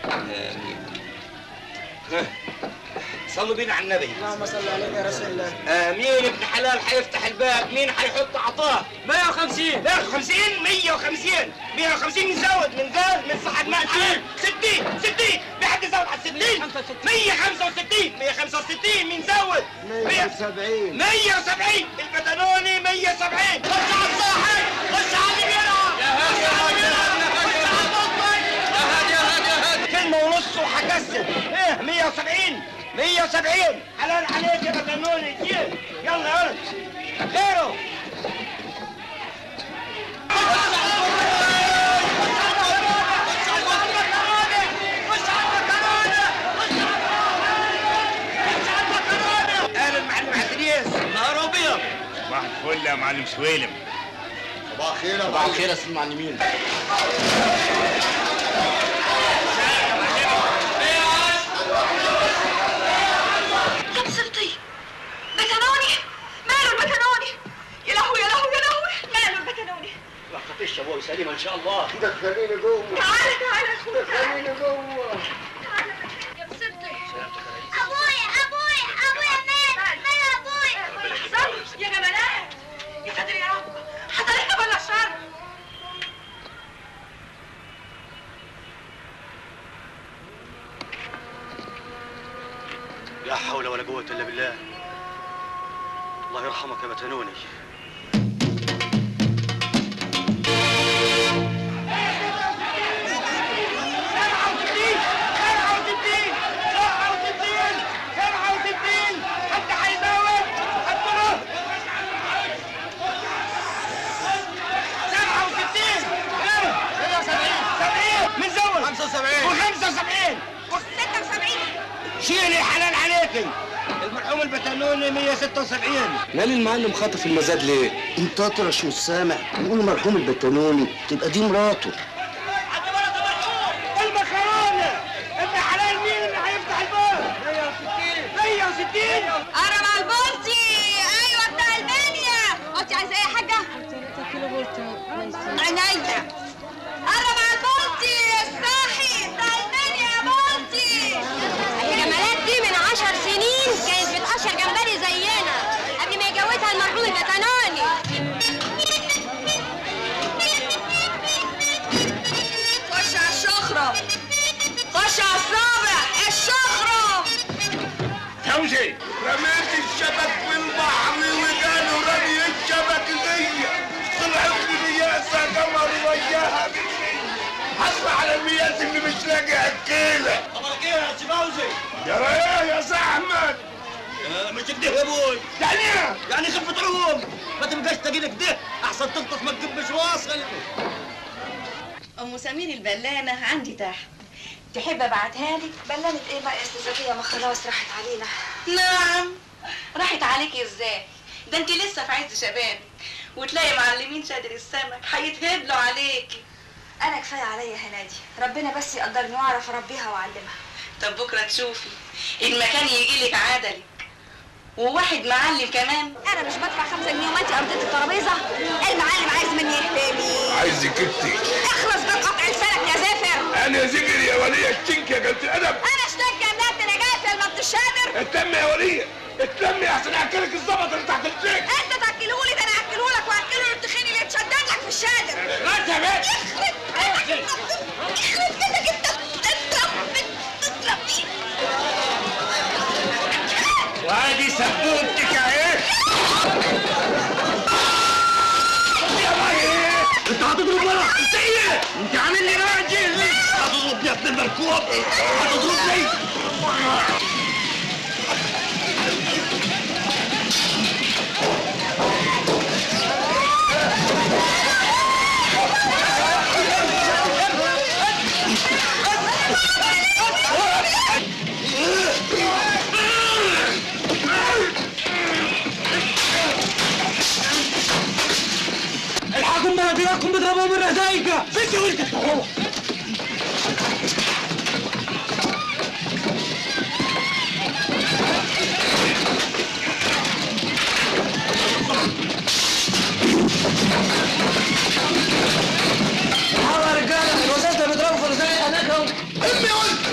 آمين ها. صلوا بينا على النبي اللهم صل عليك يا رسول الله امين ابن حلال هيفتح الباب مين هيحط عطاه 150 150 150 150 نزود من زود من صحة مال 60 60 في حد يزود على 60 165 165 مين زود 170 170 البتنوني 170 خش على الصاحب خش على اللي بيلعب يا هادي يا هادي خش على المطلق يا هادي يا هادي يا هادي كلمة ونص وهكسر ايه 170 170 حلال عليك يا بتنوني كتير يلا يا ولد غيره قال المعلم عدريس نهار ابيض صباح الفل يا معلم سويلم صباح الخير يا صباح الخير يا سيدي المعلمين طب سبطي بتنوني ماله البتنوني يا لهوي يا لهوي يا لهوي ماله البتنوني ما خطيش يا ابوي سليمه ان شاء الله دخليني جوه تعالى تعالى يا اخويا دخليني جوه تعالى يا بسبطي ابويا ابويا ابويا مات مات ابويا ما يحصلش يا جمالات يا قادر يا رب حضرتك ولا الشر لا حول ولا قوة إلا بالله الله يرحمك يا بتنوني حد هيزود حطوه 70 من زود 75 و75 76 شيلي حلال عليكي المرحوم البتنوني 176 مال المعلم خاطف المزاد ليه؟ انت اطرش مش سامع نقول مرحوم البتونوني تبقى دي مراته المكرونه ابن حلال مين اللي هيفتح الباب 160 160 قرب على البولتي ايوه بتاع المانيا انت عايزه ايه يا حاجه عينيا قرب على البولتي الصاحي بتاع المانيا يا بولتي الجمالات دي من عشر سنين كانت بتقشر جمبري زينا قبل ما يجوزها المرحوم البتناني خش على الشخرة خش على الصابع الشخرة فوزي رميت الشبك في البحر وقالوا رمي الشبك زي طلعت لي ياسا قمر وياها مني حصل على المياس اللي مش لاقي اكيله خبرك إيه يا سي فوزي؟ يا ريال يا سي احمد مش كده يا ابوي يعني إيه؟ يعني خفة عوم ما تبقاش تجيلك ده أحسن تلطف ما تجيبش واصل ام سمير البلانه عندي تحت تحب ابعتها لك بلانة ايه بقى يا استاذة زكية ما خلاص راحت علينا نعم راحت عليكي ازاي ده انت لسه في عز شبابك وتلاقي معلمين شادر السمك هيتهبلوا عليكي انا كفاية عليا هنادي ربنا بس يقدرني واعرف اربيها واعلمها طب بكره تشوفي المكان يجي لك عدلك وواحد معلم كمان انا مش بدفع خمسة جنيه وما انت ارضيت الترابيزة المعلم عايز مني ايه تاني عايزك انت اخلص من قطع لسانك يا زافر انا زجر يا وليه الشنك يا قلت ادب انا اشتكي يا بنات انا جاي ما بتشادر اتلم يا وليه اتلمي احسن اكلك الزبط اللي تحت الشيك انت تاكلهولي ده انا هاكلهولك وهاكله التخين اللي يتشدد لك في الشادر لا يا باشا يخرب بيتك انت يخرب بيتك انت اضرب اضرب وادي سبوبتك اهي انت هتضرب ورا انت ايه انت عامل لي راجل هتضرب يا ابن المركوب هتضربني الحقوا بهديكم بيضربوا من رهدايقة فيك ولدك هو تعالوا يا رجاله الوزاره بيضربوا في رزاق هناك اهو امي قلت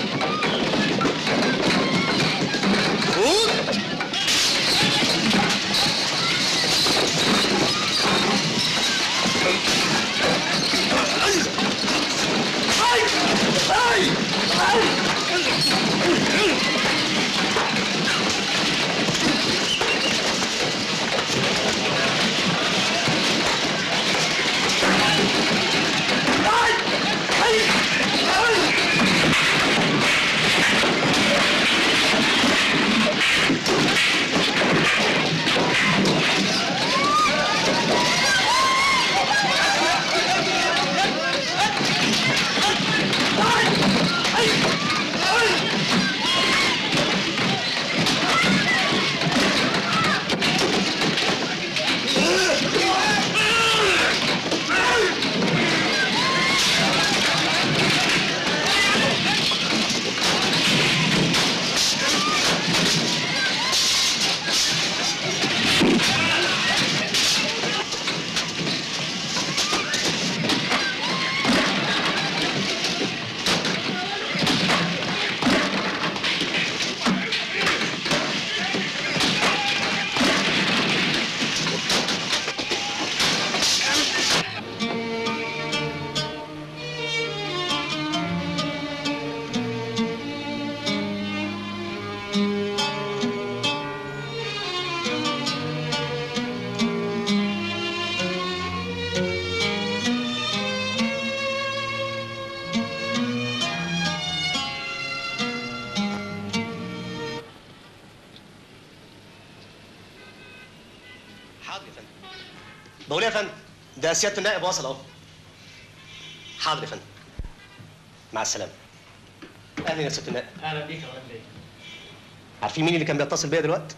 حاضر يا فندم بقول إيه يا فندم ده سياده النائب واصل اهو حاضر يا فندم مع السلامه اهلا يا سياده النائب اهلا بيك يا ولد بيه عارفين مين اللي كان بيتصل بيا دلوقتي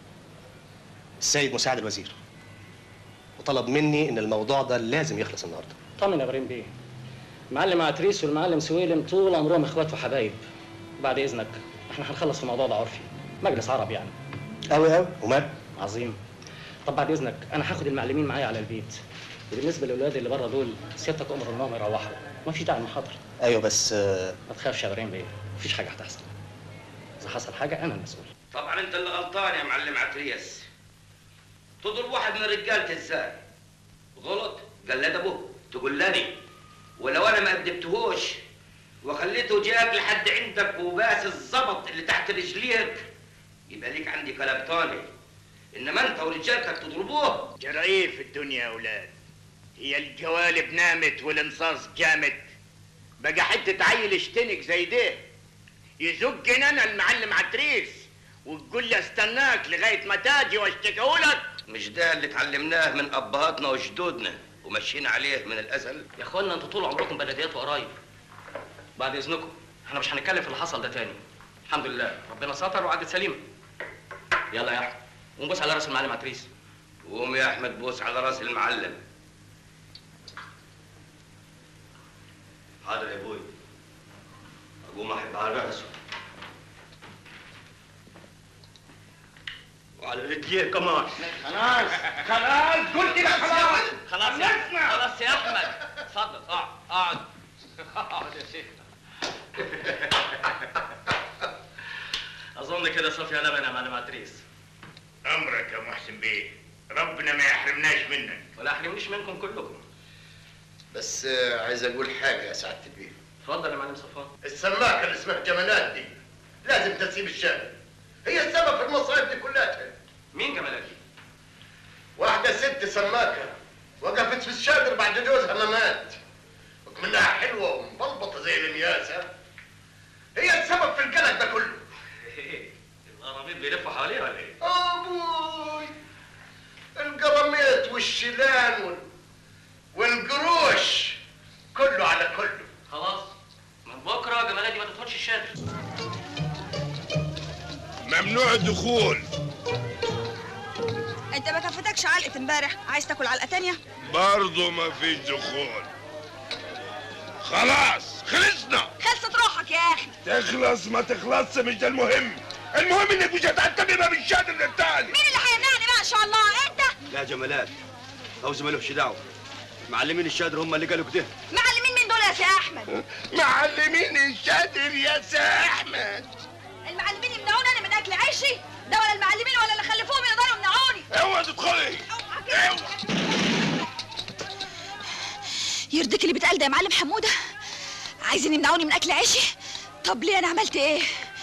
السيد مساعد الوزير وطلب مني ان الموضوع ده لازم يخلص النهارده طمن يا ابراهيم بيه المعلم عتريس والمعلم سويلم طول عمرهم اخوات وحبايب بعد اذنك احنا هنخلص في الموضوع ده عرفي مجلس عرب يعني قوي قوي ومال عظيم طب بعد اذنك انا هاخد المعلمين معايا على البيت وبالنسبه للاولاد اللي بره دول سيادتك امر انهم يروحوا ما فيش داعي للمحاضره ايوه بس آه، ما تخافش يا ابراهيم بيه مفيش حاجه هتحصل اذا حصل حاجه انا المسؤول طبعا انت اللي غلطان يا معلم عتريس تضرب واحد من رجالتي ازاي غلط قال لي ده ابوه تقول لني ولو انا ما ادبتهوش وخليته جاك لحد عندك وباس الزبط اللي تحت رجليك يبقى ليك عندي كلام تاني انما انت ورجالتك تضربوه جراير في الدنيا يا اولاد هي الجوالب نامت والانصاص جامد بقى حته عيل اشتنك زي ده يزقني انا المعلم عتريس وتقول لي استناك لغايه ما تاجي واشتكيهولك مش ده اللي اتعلمناه من ابهاتنا وجدودنا وماشيين عليه من الازل يا اخوانا انتوا طول عمركم بلديات وقرايب بعد اذنكم احنا مش هنتكلم في اللي حصل ده تاني الحمد لله ربنا ستر وعدت سليمه يلا يا احمد ونبص على راس المعلم عتريس قوم يا احمد بوس على راس المعلم حاضر يا ابوي اقوم احب على راسه وعلى رجليه كمان خلاص خلاص قلت لك خلاص خلاص نسمع. خلاص يا احمد اتفضل اقعد اقعد اقعد يا شيخ اظن كده صافيه لبن يا معلم عتريس امرك يا محسن بيه ربنا ما يحرمناش منك ولا احرمنيش منكم كلكم بس آه، عايز اقول حاجه يا سعاده البيه اتفضل يا معلم صفوان السماكه اللي اسمها جمالات دي لازم تسيب الشارع هي السبب في المصايب دي كلها مين جمالات دي؟ واحده ست سماكه وقفت في الشادر بعد جوزها ما مات منها حلوه ومبلبطه زي المياسه هي السبب في القلق ده كله القراميط بيلفوا حواليه ولا ايه؟ ابوي القراميط والشيلان وال... والقروش كله على كله خلاص من بكره جمالات دي ما تدخلش الشارع ممنوع الدخول انت ما كفتكش علقه امبارح عايز تاكل علقه تانية برضه ما فيش دخول خلاص خلصنا خلصت روحك يا اخي تخلص ما تخلصش مش ده المهم المهم انك مش هتعتمد باب الشادر التاني مين اللي هيمنعني بقى ان شاء الله انت لا جمالات فوز ملوش دعوه معلمين الشادر هم اللي قالوا كده معلمين مين دول يا سي احمد معلمين الشادر يا سي احمد المعلمين يمنعوني انا من اكل عيشي ده ولا المعلمين ولا اللي خلفوهم يقدروا يمنعوني اوعى تدخلي اوعى يرضيك اللي بيتقال ده يا معلم حموده عايزين يمنعوني من اكل عيشي طب ليه انا عملت ايه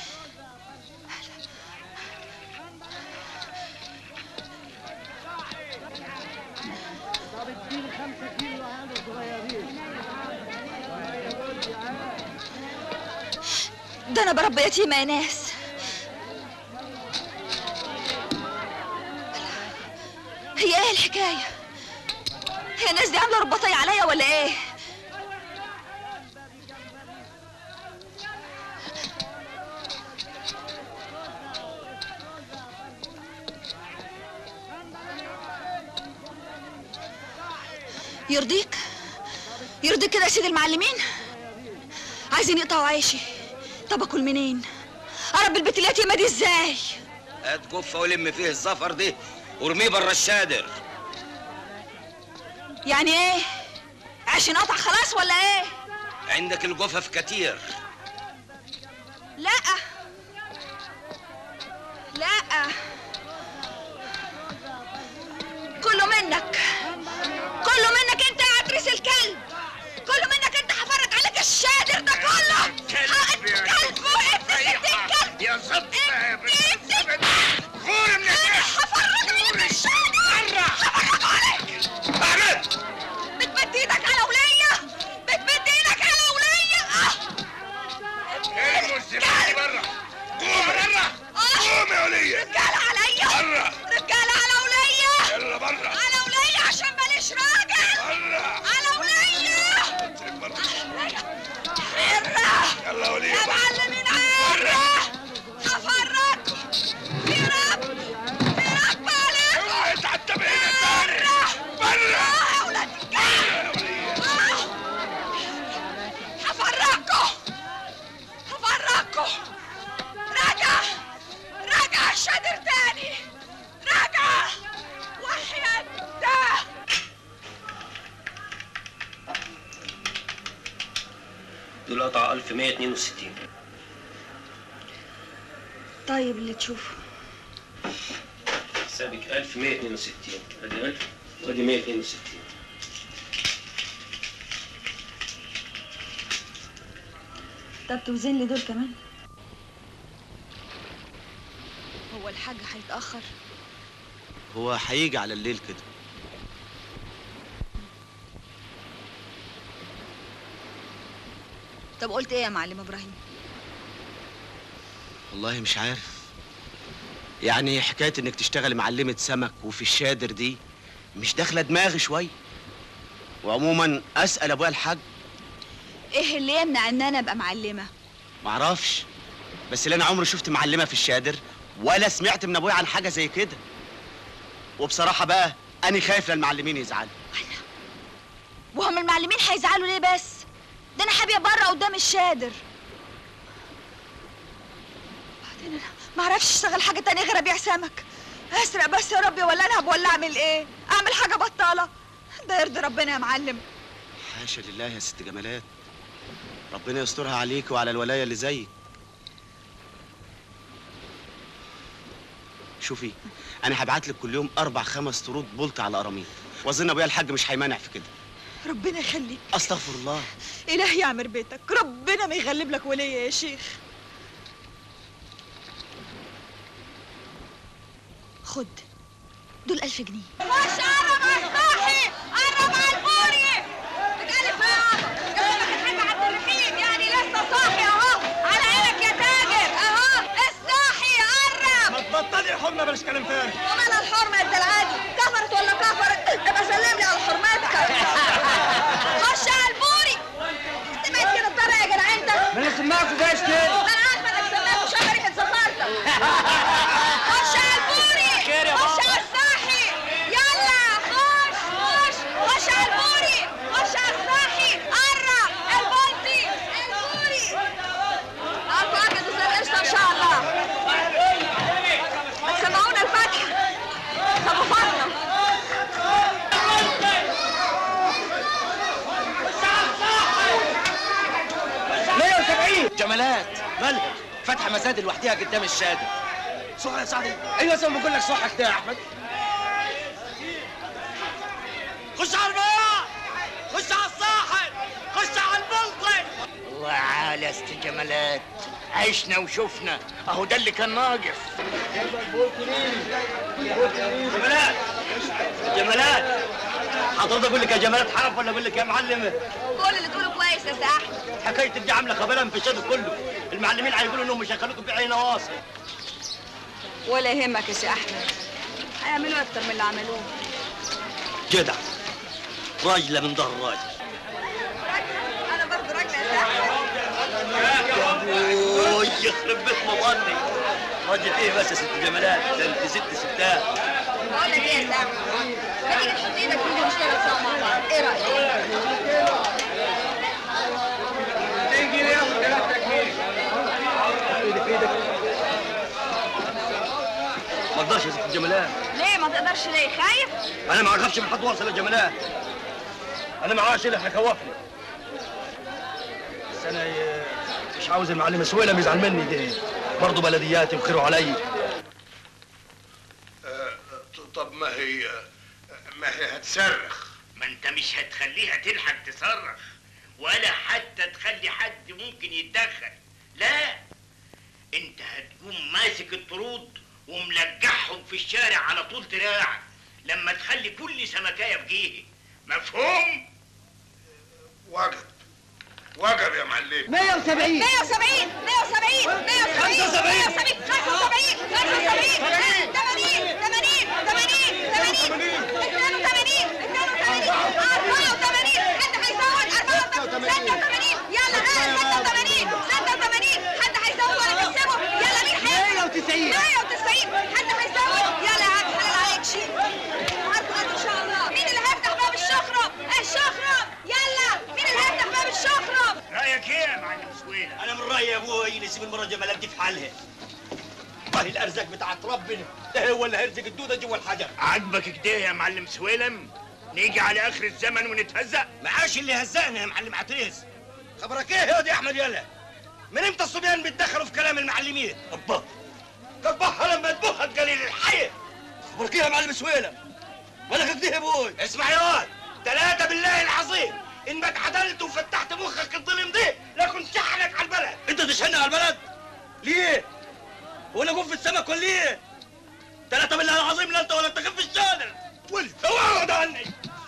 ده انا بربي يتيمه يا ناس هي ايه الحكايه هي الناس دي عامله رباطيه عليا ولا ايه يرضيك يرضيك كده يا سيدي المعلمين عايزين يقطعوا عيشي طب اكل منين اربي البيت اليتيمه دي ازاي هات جفه ولم فيه الزفر دي وارميه بره الشادر يعني ايه عيش انقطع خلاص ولا ايه عندك الجفف كتير لا لا كله منك كله منك انت يا عتريس الكلب كله منك انت هفرج عليك الشادر ده كله كلب يا كلب وابن الكلب يا زبط يا بنت غور من هفرج عليك الشادر هفرج عليك احمد بتمد ايدك على ولية بتمد ايدك على ولية اه ايه الزبالة بره قوم بره قوم يا ولية رجالة عليا بره رجالة على ولية يلا بره على ولية عشان ماليش راجل بره على ولية حرة يلا ولية يا معلمين حرة هفرجكم في رب في رب عليكم اوعى تعتب هنا تاني بره يا ولاد الكلب هفرجكم هفرجكم راجع راجع الشادر تاني راجع وحياة الله دول قطع 1162 طيب اللي تشوفه حسابك 1162 ادي 1000 وادي 162 طب توزن لي دول كمان هو الحاج هيتأخر هو هيجي على الليل كده طب قلت ايه يا معلم ابراهيم والله مش عارف يعني حكايه انك تشتغلي معلمه سمك وفي الشادر دي مش داخله دماغي شويه وعموما اسال ابويا الحاج ايه اللي يمنع ان انا ابقى معلمه معرفش بس اللي انا عمري شفت معلمه في الشادر ولا سمعت من ابويا عن حاجه زي كده وبصراحه بقى انا خايف لا المعلمين يزعلوا وهم المعلمين هيزعلوا ليه بس ده انا حابيه بره قدام الشادر بعدين انا ما اعرفش اشتغل حاجه تانية غير ابيع سمك اسرق بس يا ربي ولا العب ولا اعمل ايه اعمل حاجه بطاله ده يرضي ربنا يا معلم حاشا لله يا ست جمالات ربنا يسترها عليك وعلى الولايه اللي زيك شوفي انا هبعت لك كل يوم اربع خمس طرود بولت على قراميط واظن ابويا الحاج مش هيمانع في كده ربنا يخليك استغفر الله الهي يعمر بيتك ربنا ما يغلب لك ولية يا شيخ خد دول ألف جنيه خش قرب على الصاحي قرب على البوري بتقلب يا جنبك الحاج عبد الرحيم يعني لسه صاحي اهو على عينك يا تاجر اهو الصاحي قرب ما تبطلي حمى بلاش كلام فارغ ومال الحرمة يا العادي كفرت ولا كفرت ابقى سلم لي على حرمتك خش على البوري انت بقيت كده تطرق يا جدع انت ما انا سمعكوا جايش كده انا عارفه انك سماك وشامه ريحه زفارتك خش على البوري خير يا خش بابا. على الصاحي يلا خش خش خش على البوري خش على الصاحي قرب البلطي البوري عارفه اكد زي القشطه ان شاء الله ما تسمعونا الفاتحه ابو فاطمه جمالات مالها فاتحه مزاد لوحديها قدام الشادر صح يا سعدي ايوه زي ما بقول لك صح كده يا احمد خش على البيع خش على الصاحب خش على البلطي الله عال يا ست جمالات عشنا وشفنا اهو ده اللي كان ناقص جمالات جمالات حضرتك اقول لك يا جمالات حرف ولا اقول لك يا معلمه كل اللي تقوله كويس يا سي احمد حكايه دي عامله خبالها في الشادر كله المعلمين هيقولوا انهم مش هيخلوكم في عين واصل ولا يهمك يا سي احمد هيعملوا اكتر من اللي عملوه جدع راجله من ظهر راجل انا برضه راجله يا سي احمد اوه يخرب بيت مظني راجل ايه بس يا ست جمالات ده انت ست ستات بقول لك ايه يا سامي ما تيجي تحط ايدك في ايدي ونشتغل سوا مع بعض ايه رايك؟ تيجي ياخد ثلاثة جنيه ايدك في ايدك ما اقدرش يا ست الجمالات ليه ما تقدرش ليه خايف؟ انا ما اخافش من حد واصل يا جمالات انا معاش اللي هيخوفني بس انا ي- مش عاوز المعلم سويلم يزعل مني دي برضه بلدياتي وخيره عليا طب ما هي ما هي هتصرخ ما انت مش هتخليها تلحق تصرخ ولا حتى تخلي حد ممكن يتدخل لا انت هتقوم ماسك الطرود وملجحهم في الشارع على طول دراعك لما تخلي كل سمكايه في جيهي مفهوم وجب وجب يا معلم 170 170 170 170 170 75 75 80 80 80 82 84 حد هيزود 86 يلا ها 86 86 حد هيزود ولا تكسبه يلا مين هيكسب 190 190 حد هيزود يلا يا عم حلال عليك شيل عارفه ان شاء الله مين اللي هيفتح باب الشخرم الشخرم يلا مين اللي هيفتح باب الشخرم رايك ايه يا معلم سويلة انا من رايي يا ابوي نسيب المره جمالات دي في حالها والله الارزاق بتاعت ربنا ده هو اللي هيرزق الدوده جوه الحجر عاجبك كده يا معلم سويلم نيجي على اخر الزمن ونتهزق معاش اللي هزقنا يا معلم عتريس خبرك ايه يا دي احمد يلا من امتى الصبيان بيتدخلوا في كلام المعلمين ابا كبها لما تبخت قليل الحي خبرك ايه يا معلم سويلة مالك كده يا ابوي اسمع يا واد ثلاثة بالله العظيم ان ما اتعدلت وفتحت مخك الظلم دي لكنت شحنك على البلد انت تشحني على البلد ليه هو انا اقوم في السمك ولا ايه ثلاثة بالله العظيم لا انت ولا تخف الشادر ولد اقعد عني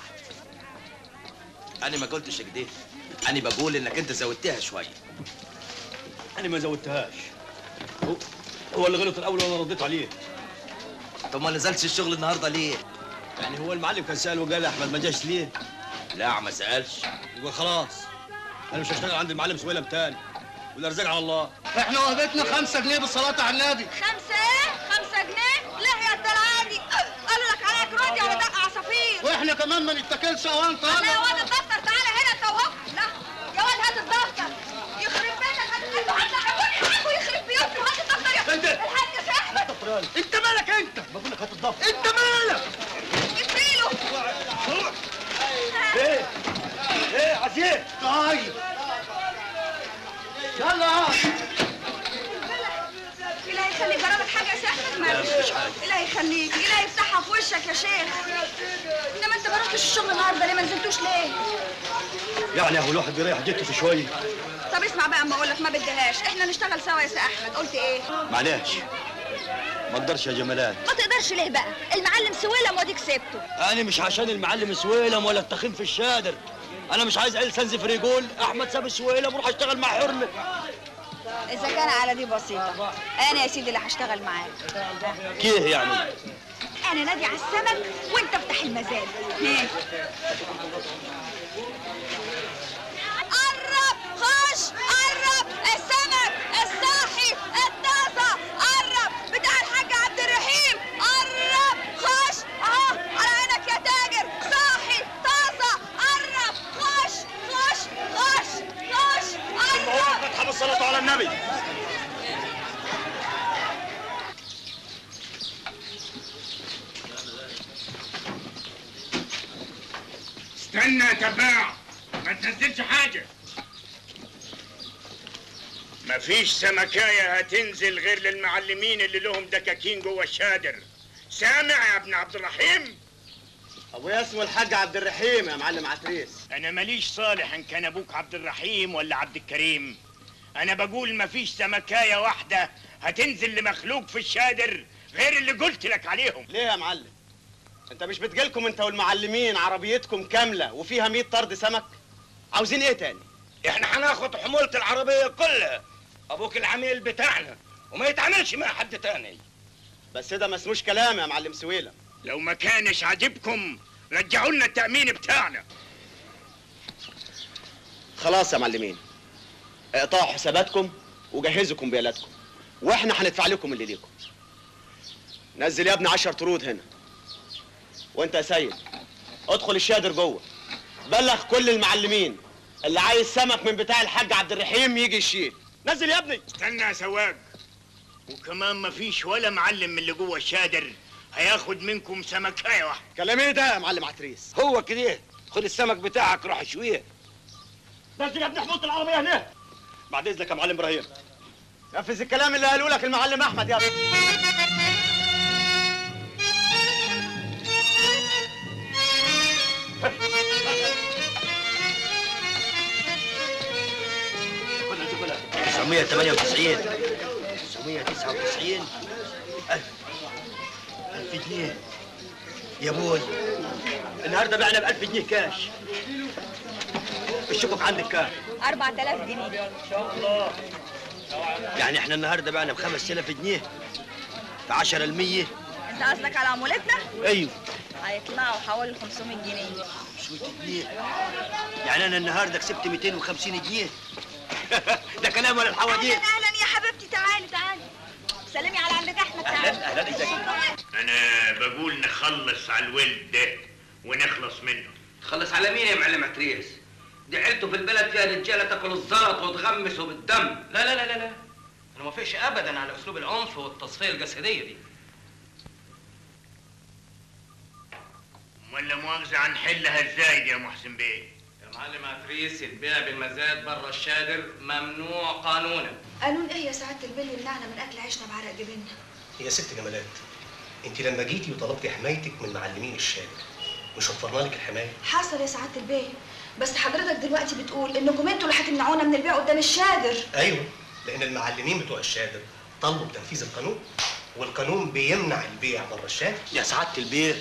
انا ما قلتش كده انا بقول انك انت زودتها شويه انا ما زودتهاش هو, هو اللي غلط الاول وانا رديت عليه طب ما نزلتش الشغل النهارده ليه يعني هو المعلم كان سال وقال احمد ما جاش ليه لا ما سالش يبقى خلاص انا مش هشتغل عند المعلم سويلم تاني والارزاق على الله احنا وهبتنا خمسة جنيه بالصلاة على النبي خمسة ايه؟ خمسة جنيه؟ ليه يا الدلعادي؟ قالوا لك عليك رودي ولا دق عصافير؟ واحنا كمان ما نتكلش اوانطة لا يا واد الدفتر تعالى هنا انت وهو لا يا واد هات الدفتر يخرب بيتك هات انتوا هتلعبوني معاكوا يخرب بيوتكم هات الدفتر يا انت الحاج يا سي احمد انت مالك انت بقول لك هات الضفر انت مالك اديله ايه ايه عزيز طيب يلا إلهي يخليك جربت حاجة يا سي أحمد معلش لا، مفيش حاجة. إلهي يخليك إلهي يفتحها في وشك يا شيخ إنما أنت ما رحتش الشغل النهاردة ليه ما نزلتوش ليه؟ يعني اهو الواحد بيريح جته في شويه طب اسمع بقى أما أقول لك ما بديهاش إحنا نشتغل سوا يا سي أحمد قلت إيه؟ معلش ما اقدرش يا جمالات ما تقدرش ليه بقى؟ المعلم سويلم وديك سبته انا مش عشان المعلم سويلم ولا التخين في الشادر انا مش عايز عيل سنزف يقول احمد ساب سويلم وروح اشتغل مع حرمه إذا كان على دي بسيطة أنا يا سيدي اللي هشتغل معاك كيه يعني أنا نادي على السمك وأنت افتح المزاد هيه. قرب خش قرب السمك الصاحي الطازة قرب بتاع الحاج عبد الرحيم قرب خش اهو على عينك يا تاجر صاحي طازة قرب خش خش خش خش قرب فتحة بالصلاة على النبي استنى يا تباع ما تنزلش حاجة مفيش سمكاية هتنزل غير للمعلمين اللي لهم دكاكين جوه الشادر سامع يا ابن عبد الرحيم ابويا اسمه الحاج عبد الرحيم يا معلم عتريس انا ماليش صالح ان كان ابوك عبد الرحيم ولا عبد الكريم انا بقول مفيش سمكاية واحدة هتنزل لمخلوق في الشادر غير اللي قلت لك عليهم ليه يا معلم انت مش بتجيلكم انت والمعلمين عربيتكم كامله وفيها 100 طرد سمك عاوزين ايه تاني احنا هناخد حمولة العربية كلها ابوك العميل بتاعنا وما يتعاملش مع حد تاني بس ده ما اسموش كلام يا معلم سويلم لو ما كانش عاجبكم رجعوا لنا التأمين بتاعنا خلاص يا معلمين اقطعوا حساباتكم وجهزوا كمبيالاتكم واحنا هندفع لكم اللي ليكم نزل يا ابني 10 طرود هنا وانت يا سيد ادخل الشادر جوه بلغ كل المعلمين اللي عايز سمك من بتاع الحاج عبد الرحيم يجي يشيل نزل يا ابني استنى يا سواق وكمان مفيش ولا معلم من اللي جوه الشادر هياخد منكم سمكايه واحده كلام ايه ده يا معلم عتريس هو كده خد السمك بتاعك روح شويه نزل يا ابني حموضه العربيه هنا بعد اذنك يا معلم ابراهيم نفذ الكلام اللي قاله لك المعلم احمد يا ابني تسعمية تمانية وتسعين تسعمية تسعة وتسعين ألف ألف جنيه يا بوي النهارده بعنا بألف جنيه كاش الشقق عندك كام؟ 4000 جنيه يعني احنا النهارده بعنا بخمس آلاف جنيه في 10 المية انت قصدك على عمولتنا؟ ايوه هيطلعوا حوالي 500 جنيه 500 جنيه يعني انا النهارده كسبت 250 جنيه ده كلام ولا الحواديت اهلا اهلا يا حبيبتي تعالي تعالي سلمي على عمك احمد تعالي اهلا اهلا ازيك انا بقول نخلص على الولد ده ونخلص منه تخلص على مين يا معلم عتريس؟ دي عيلته في البلد فيها رجاله تاكل الزلط وتغمسوا بالدم لا لا لا لا لا انا ما وافقش ابدا على اسلوب العنف والتصفيه الجسديه دي ولا مؤاخذة هنحلها ازاي دي يا محسن بيه؟ يا معلم عتريس البيع بالمزاد بره الشادر ممنوع قانونا قانون ايه يا سعاده البل يمنعنا من اكل عيشنا بعرق جبيننا يا ست جمالات انت لما جيتي وطلبتي حمايتك من معلمين الشارع مش وفرنا لك الحمايه حصل يا سعاده البيه بس حضرتك دلوقتي بتقول انكم انتوا اللي هتمنعونا من البيع قدام الشادر ايوه لان المعلمين بتوع الشادر طلبوا بتنفيذ القانون والقانون بيمنع البيع بره الشارع يا سعاده البير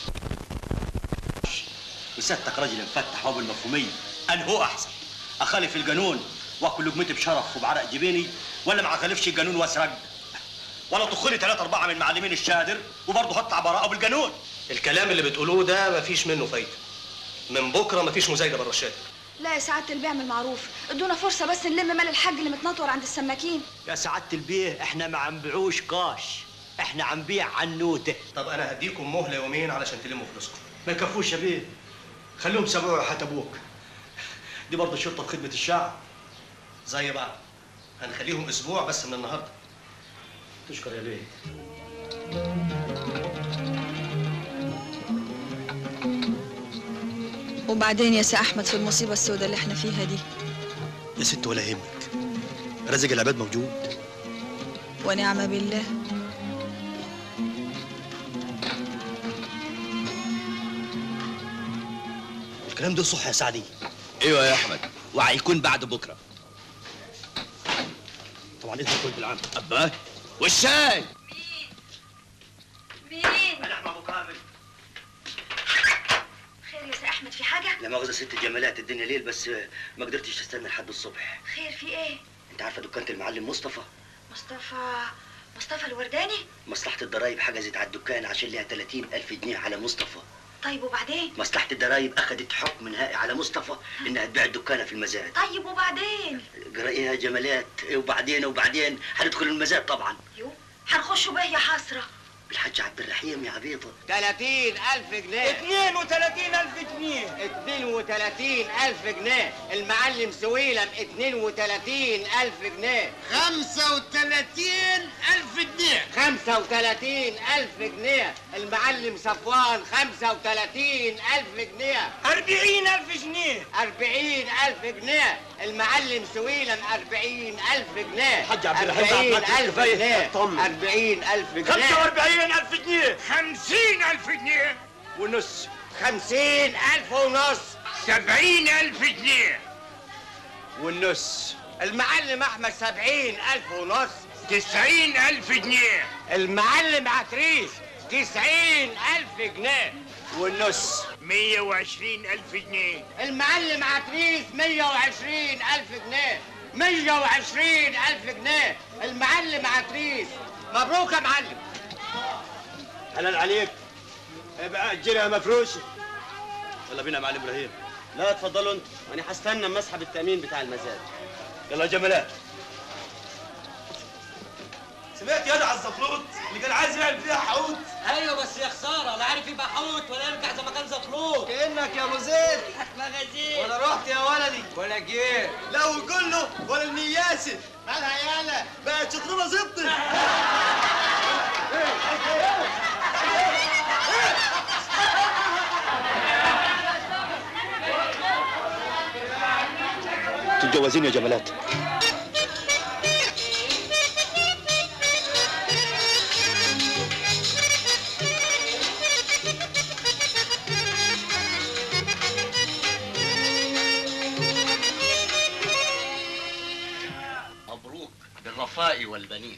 وسيادتك راجل مفتح وابو المفهوميه انا هو احسن اخالف القانون واكل لقمتي بشرف وبعرق جبيني ولا ما اخالفش القانون واسرق ولا تخلي ثلاثة أربعة من معلمين الشادر وبرضه هطلع براءة بالقانون الكلام اللي بتقولوه ده مفيش منه فايده من بكره مفيش مزايده بره الشارع لا يا سعاده البيع من المعروف ادونا فرصه بس نلم مال الحاج اللي متنطور عند السماكين يا سعادة البيه احنا ما عم بيعوش قاش احنا عم بيع عنوته طب انا هديكم مهله يومين علشان تلموا فلوسكم ما يكفوش يا بيه خليهم سبعوا حتى ابوك دي برضه شرطة خدمة الشعب زي بعض هنخليهم اسبوع بس من النهارده تشكر يا بيه وبعدين يا سي احمد في المصيبه السوداء اللي احنا فيها دي يا ست ولا يهمك رزق العباد موجود ونعم بالله الكلام ده صح يا سعدي ايوه يا احمد وهيكون بعد بكره طبعا انت كل بالعام ابا والشاي مين انا احمد ابو كامل خير يا سي احمد في حاجه لا مؤاخذة ست جمالات الدنيا ليل بس ما قدرتش استنى لحد الصبح خير في ايه انت عارفة دكانة المعلم مصطفى مصطفى مصطفى الورداني مصلحة الضرايب حجزت على الدكان عشان ليها 30 ألف جنيه على مصطفى طيب وبعدين مصلحة الضرايب أخذت حكم نهائي على مصطفى إنها تبيع الدكانة في المزاد طيب وبعدين قرأيها يا جمالات إيه وبعدين وبعدين هندخل المزاد طبعا يو هنخشوا بيه يا حسره بالحاج عبد الرحيم يا عبيطة 30000 جنيه 32000 جنيه 32000 جنيه المعلم سويلم 32000 جنيه 35000 جنيه 35000 جنيه المعلم صفوان 35000 جنيه 40000 جنيه 40000 جنيه المعلم سويلم 40000 جنيه حاج عبد الرحيم بعد ما 40000 كفاية. جنيه اطمن. 40000 جنيه 45000 جنيه 50000 جنيه ونص 50000 ونص 70000 جنيه والنص المعلم احمد 70000 ونص 90000 جنيه المعلم عتريس 90000 جنيه والنص 120000 جنيه المعلم عتريس 120000 جنيه 120000 جنيه المعلم عتريس مبروك يا معلم حلال عليك ابقى اجلها مفروشة يلا بينا يا معلم ابراهيم لا اتفضلوا انتوا انا هستنى اما اسحب التامين بتاع المزاد يلا يا جمالات سمعت ياض على الزفلوط اللي كان عايز يعمل فيها حوت ايوه بس يا خساره لا عارف يبقى حوت ولا يرجع زي ما كان زفلوط كانك يا ابو زيد مغازيل ولا رحت يا ولدي ولا جيت لا وكله ولا المياسر مالها يالا بقت شطرنا زبطت تتجوزين يا جمالات مبروك بالرفاء والبنين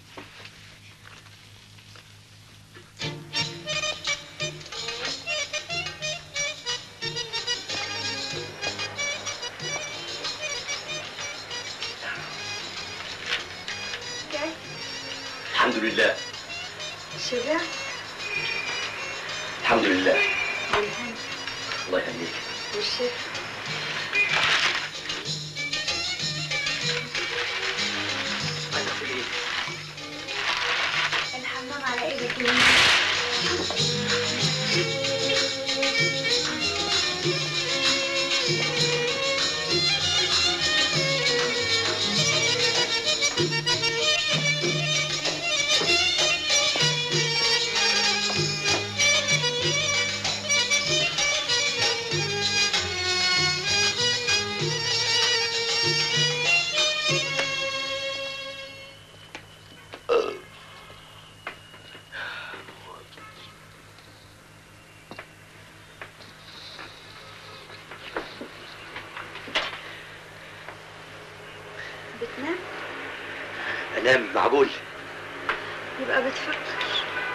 كيف؟ الحمد لله شبعت؟ الحمد لله والهنا الله يهنيك والشفا هتاكل ايه؟ الحمام على ايدك اليمين بتنام؟ انام معقول يبقى بتفكر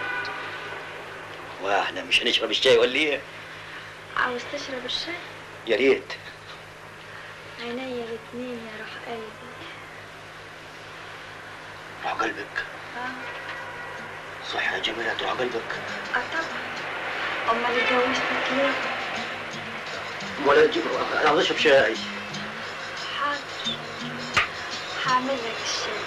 واحنا مش هنشرب الشاي ولا ايه؟ عاوز تشرب الشاي؟ يا ريت عينيا الاتنين يا روح قلبي روح قلبك اه صح يا جميلة روح قلبك اه طبعا امال اتجوزتك ليه؟ ولا تجيب انا عاوز اشرب شاي حاضر هعمل لك الشاي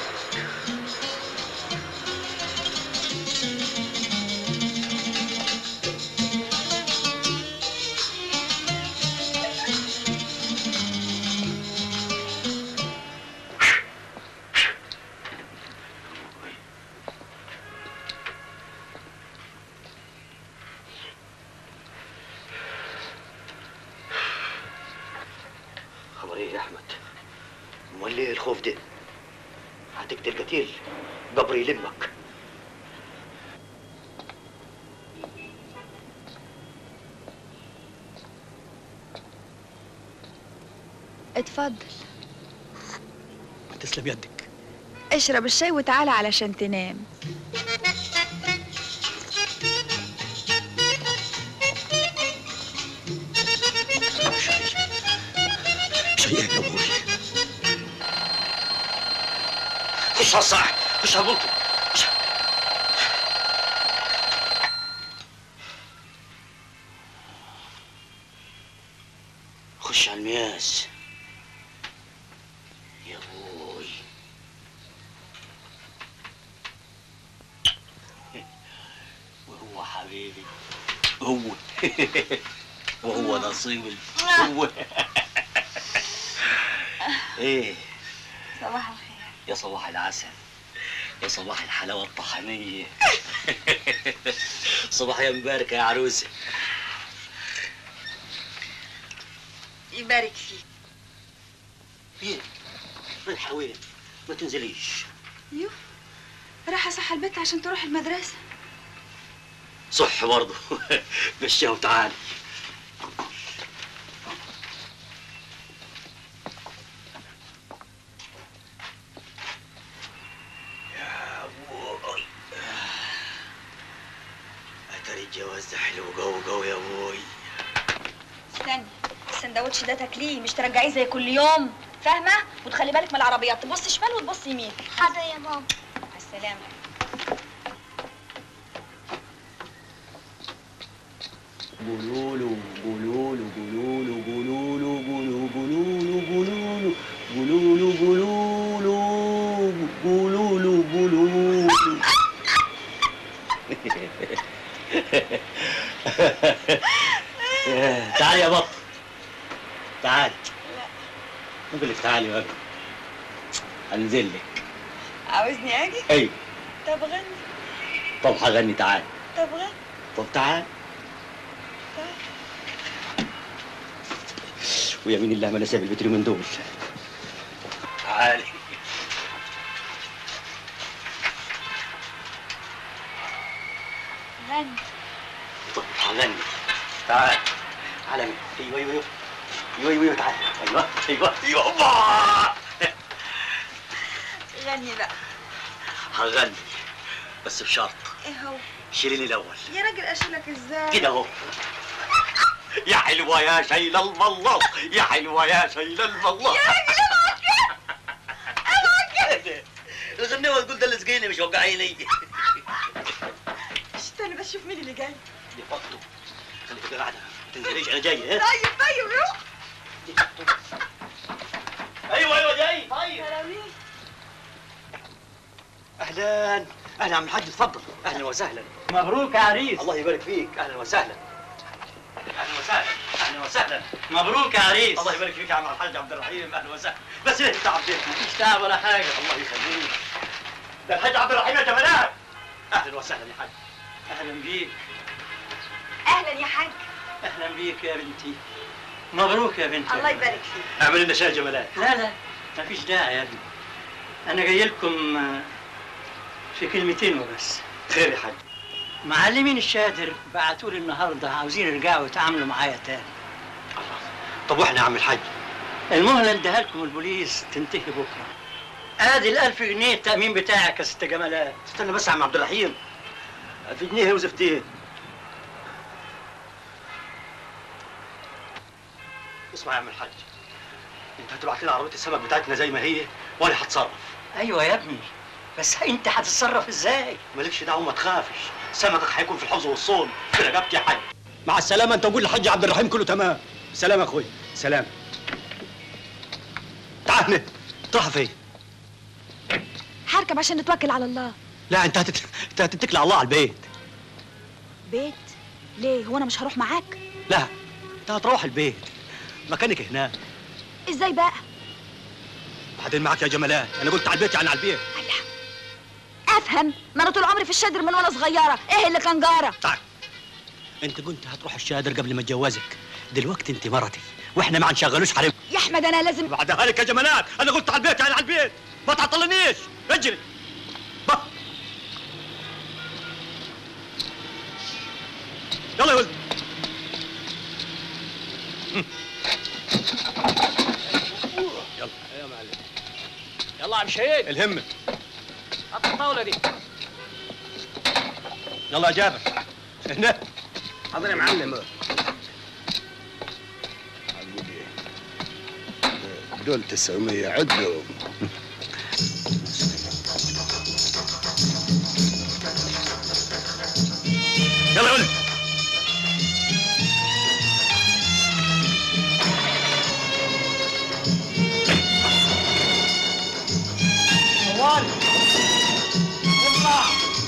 خبر ايه يا احمد؟ امال ليه الخوف ده؟ هتقتل قتيل قبر يلمك اتفضل تسلم يدك اشرب الشاي وتعالى علشان تنام شيء يا ابوي خش على الصاحب خش على البلطو خش على المياس يا ابوي وهو حبيبي هو وهو نصيب ال- هو ايه صباح الخير يا صباح العسل يا صباح الحلاوة الطحنية صباح يا مباركة يا عروسة يبارك فيك ايه رايحة وين ما تنزليش يو راح اصحى البيت عشان تروح المدرسة صح برضه مشيها وتعالي يا ابوي اتاري الجواز ده حلو جو جو يا ابوي استني السندوتش ده تاكليه مش ترجعيه زي كل يوم فاهمه وتخلي بالك من العربيات تبص شمال وتبص يمين حاضر يا ماما مع السلامه قولولو قولولو قولولو قولولو قولولو قولولو قولولو قولولو قولولو قولولو قولولو تعالي يا بطل تعالي بقول لك تعالي بقى انزل لك عاوزني اجي ايوه طب غني طب هغني تعالي طب غني طب تعالي ويمين الله ما انا سايب البتري من دول تعالي غني طب هغني تعال تعال ايوه ايوه ايوه ايوه ايوه ايوه تعال ايوه ايوه ايوه هوبا غني بقى هغني بس بشرط ايه هو شيليني الاول يا راجل اشيلك ازاي كده اهو يا حلوة يا شيل الملط يا حلوة يا شيل الملط يا راجل اوعى كده اوعى كده الغنيوة تقول ده اللي سقيني مش وقعيني استنى بس شوف مين اللي جاي دي فطو خليك قاعدة ما تنزليش انا جاي ها طيب طيب روح ايوه ايوه جاي طيب اهلا اهلا يا عم الحاج اتفضل اهلا وسهلا مبروك يا عريس الله يبارك فيك اهلا وسهلا اهلا وسهلا اهلا وسهلا مبروك يا عريس الله يبارك فيك يا عم الحاج عبد الرحيم اهلا وسهلا بس ليه تعب بيك مفيش تعب ولا حاجه الله يخليك ده الحاج عبد الرحيم يا جمالات اهلا وسهلا يا حاج اهلا بيك اهلا يا حاج اهلا بيك يا بنتي مبروك يا بنتي الله يبارك فيك اعمل لنا شاي يا جمالات لا لا مفيش داعي يا ابني انا جاي لكم آه، في كلمتين وبس خير يا حاج معلمين الشادر بعتوا لي النهارده عاوزين يرجعوا يتعاملوا معايا تاني طب واحنا يا عم الحاج المهله اداها لكم البوليس تنتهي بكره ادي الألف جنيه التأمين بتاعك يا ست جمالات استنى بس يا عم عبد الرحيم في جنيه وزفتين اسمع يا عم الحاج انت هتبعت لنا عربيه السمك بتاعتنا زي ما هي وانا هتصرف ايوه يا ابني بس انت هتتصرف ازاي مالكش دعوه ما تخافش سمكك هيكون في الحوض والصون في رقبتي يا حاج مع السلامه انت وقول للحاج عبد الرحيم كله تمام سلام يا اخوي سلام تعال هنا تروح فين هركب عشان نتوكل على الله لا انت هتت... انت هتتكل على الله على البيت بيت ليه هو انا مش هروح معاك لا انت هتروح البيت مكانك هناك ازاي بقى بعدين معاك يا جمالات انا قلت على البيت يعني على البيت افهم ما انا طول عمري في الشادر من وانا صغيره ايه اللي كان جاره تعال انت كنت هتروح الشادر قبل ما اتجوزك دلوقتي انت مرتي واحنا ما نشغلوش حريم يا احمد انا لازم بعدها لك يا جمالات انا قلت على البيت يعني على البيت ما تعطلنيش اجري با. يلا يا ولد يلا يا معلم يلا يا عم شهيد الهمه حط الطاوله دي يلا يا جابر هنا حاضر يا معلم دول 900 عدهم يلا يا ولد طوال اطلع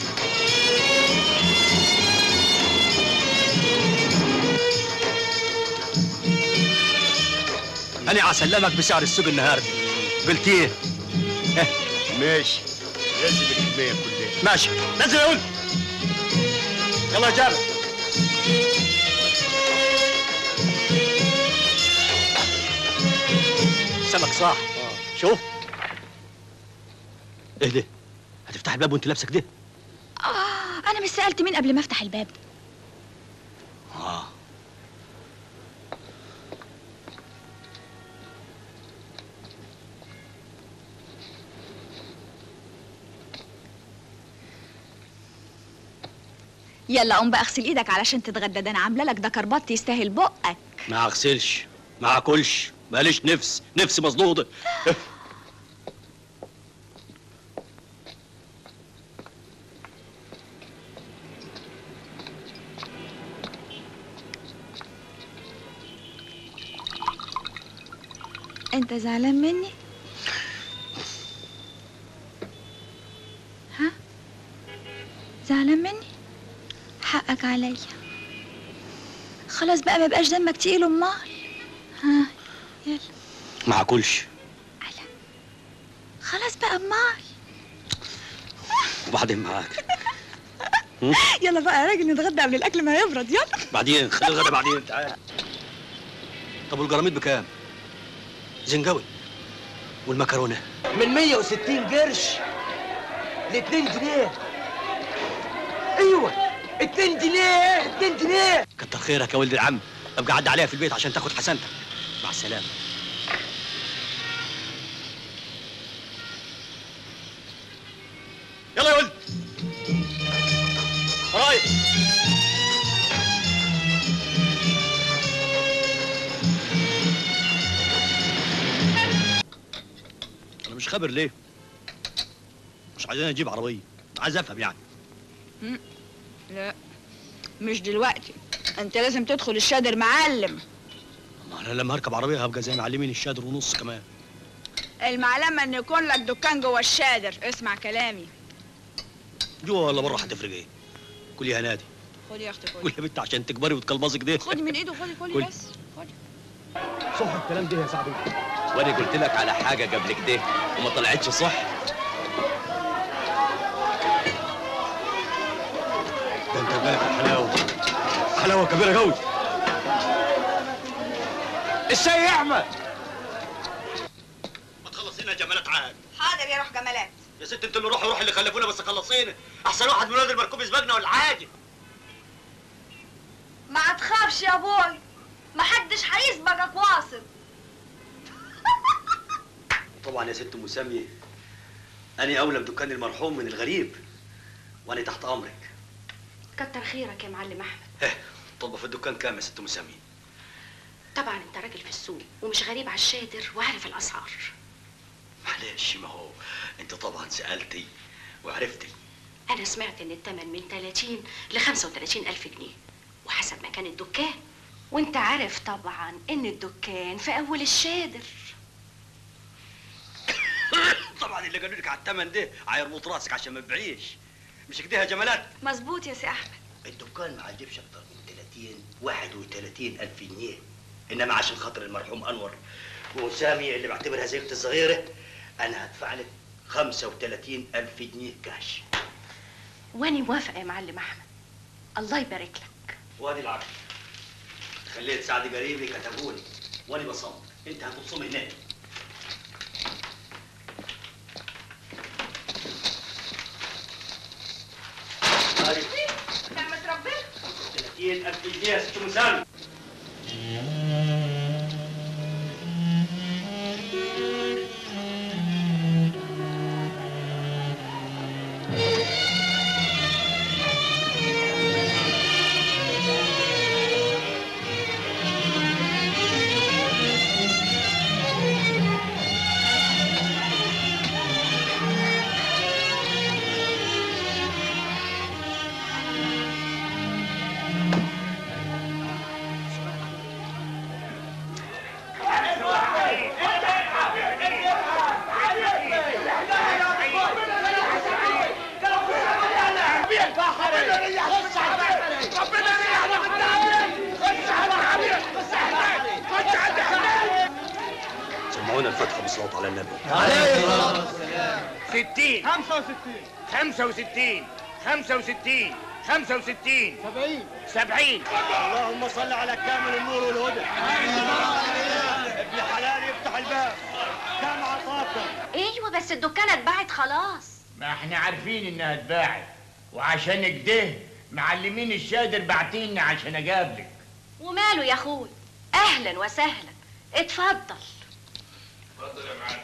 انا هسلمك بسعر السوق النهارده قلت ايه ماشي لازم الكمية كلها ماشي نزل يا ولد يلا يا جابر سمك صح شوف ايه ده هتفتح الباب وانت لابسه كده اه انا مش سالت مين قبل ما افتح الباب اه يلا قوم بقى اغسل ايدك علشان تتغدى ده انا عامله لك ده كربات يستاهل بقك ما اغسلش ما اكلش ماليش نفس نفسي مصدوده انت زعلان مني ها زعلان مني حقك عليا خلاص بقى ما يبقاش دمك تقيل امال ها يلا ما هاكلش خلاص بقى امال وبعدين معاك يلا بقى يا راجل نتغدى قبل الاكل ما يبرد يلا بعدين خلي الغدا بعدين تعال طب والجراميط بكام؟ زنجاوي والمكرونه من 160 قرش ل 2 جنيه ايوه 2 جنيه 2 جنيه كتر خيرك يا ولد العم ابقى عدى عليها في البيت عشان تاخد حسنتك مع السلامه يلا يا ولد ورايا انا مش خابر ليه مش عايزين اجيب عربيه عايز افهم يعني مم. لا مش دلوقتي انت لازم تدخل الشادر معلم ما انا لما اركب عربيه هبقى زي معلمين الشادر ونص كمان المعلمة ان يكون لك دكان جوه الشادر اسمع كلامي جوه ولا بره هتفرق ايه كل يا نادي خد يا اختي كل خد يا بنت عشان تكبري وتكلبظي كده خد من ايده خدي كل. كلي بس خد صح الكلام ده يا صاحبي وانا قلت لك على حاجه قبل كده وما طلعتش صح ده انت بالك الحلاوه حلاوه كبيره قوي الشاي يا احمد ما تخلصينا يا جمالات عاد حاضر يا روح جمالات يا ست انت اللي روحي روحي اللي خلفونا بس خلصينا احسن واحد من ولاد المركوب يسبقنا ولا حاجه ما تخافش يا بوي محدش هيسبقك واصل طبعا يا ست ام ساميه انا اولى بدكان المرحوم من الغريب وانا تحت امرك كتر خيرك يا معلم احمد طلبه في الدكان كام يا ست ام ساميه طبعا انت راجل في السوق ومش غريب على الشادر وعارف الاسعار معلش ما هو انت طبعا سالتي وعرفتي انا سمعت ان الثمن من 30 ل 35 الف جنيه وحسب مكان الدكان وانت عارف طبعا ان الدكان في اول الشادر طبعا اللي قالوا لك على الثمن ده هيربط راسك عشان ما تبيعيش مش كده يا جمالات مظبوط يا سي احمد الدكان ما عجبش اكتر من 30 31 الف جنيه انما عشان خاطر المرحوم انور وسامي اللي بعتبرها زي اختي الصغيره انا هدفع لك 35 الف جنيه كاش وانا موافقه يا معلم احمد الله يبارك لك وادي العقد خليت سعد قريبي كتبوني وانا بصمت انت هتبصم هناك هاي نعمة ربنا 30 الف جنيه يا ست مسامي سمعونا الفتحه بالصلاه على النبي ستين خمسة وستين خمسة وستين خمسة وستين خمسة وستين سبعين سبعين اللهم صل على كامل النور والهدى ابن حلال يفتح الباب كم عطاكم ايوه بس الدكانه اتباعت خلاص ما احنا عارفين انها اتباعت وعشان كده معلمين الشادر باعتيني عشان اقابلك وماله يا اخوي اهلا وسهلا اتفضل اتفضل يا معلم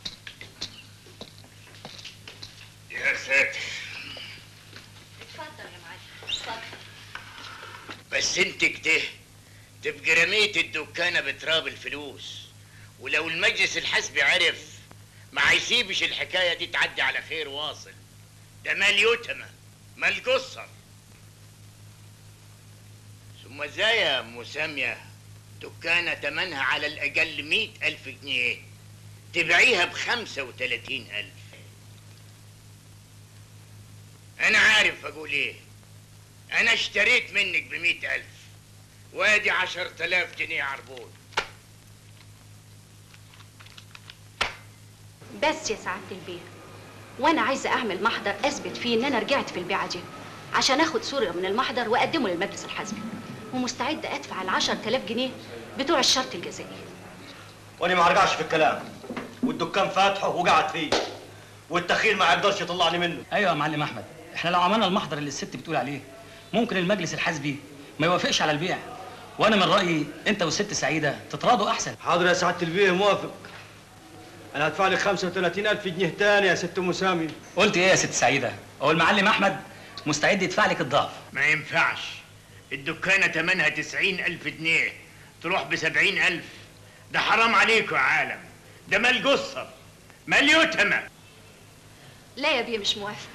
يا ساتر اتفضل يا معلم اتفضل بس انت كده تبقى رميت الدكانة بتراب الفلوس ولو المجلس الحسبي عرف ما هيسيبش الحكاية دي تعدي على خير واصل ده مال يتمة مال قصر ثم ازاي يا ام سامية دكانة تمنها على الأقل مئة ألف جنيه تبيعيها بخمسة وتلاتين ألف أنا عارف أقول إيه أنا اشتريت منك بمئة ألف وادي عشر تلاف جنيه عربون بس يا سعاده البيه وانا عايزه اعمل محضر اثبت فيه ان انا رجعت في البيعه دي عشان اخد صوره من المحضر واقدمه للمجلس الحزبي ومستعده ادفع ال 10000 جنيه بتوع الشرط الجزائي وانا ما هرجعش في الكلام والدكان فاتحه وقعد فيه والتخيل ما يقدرش يطلعني منه ايوه يا معلم احمد احنا لو عملنا المحضر اللي الست بتقول عليه ممكن المجلس الحزبي ما يوافقش على البيع وانا من رايي انت والست سعيده تتراضوا احسن حاضر يا سعاده البيه موافق انا هدفع لك 35000 جنيه تاني يا ست ام سامي قلت ايه يا ست سعيده هو المعلم احمد مستعد يدفع لك الضعف ما ينفعش الدكانة تمنها تسعين ألف جنيه تروح بسبعين ألف ده حرام عليكم يا عالم ده مال قصر مال يتمى لا يا بيه مش موافقه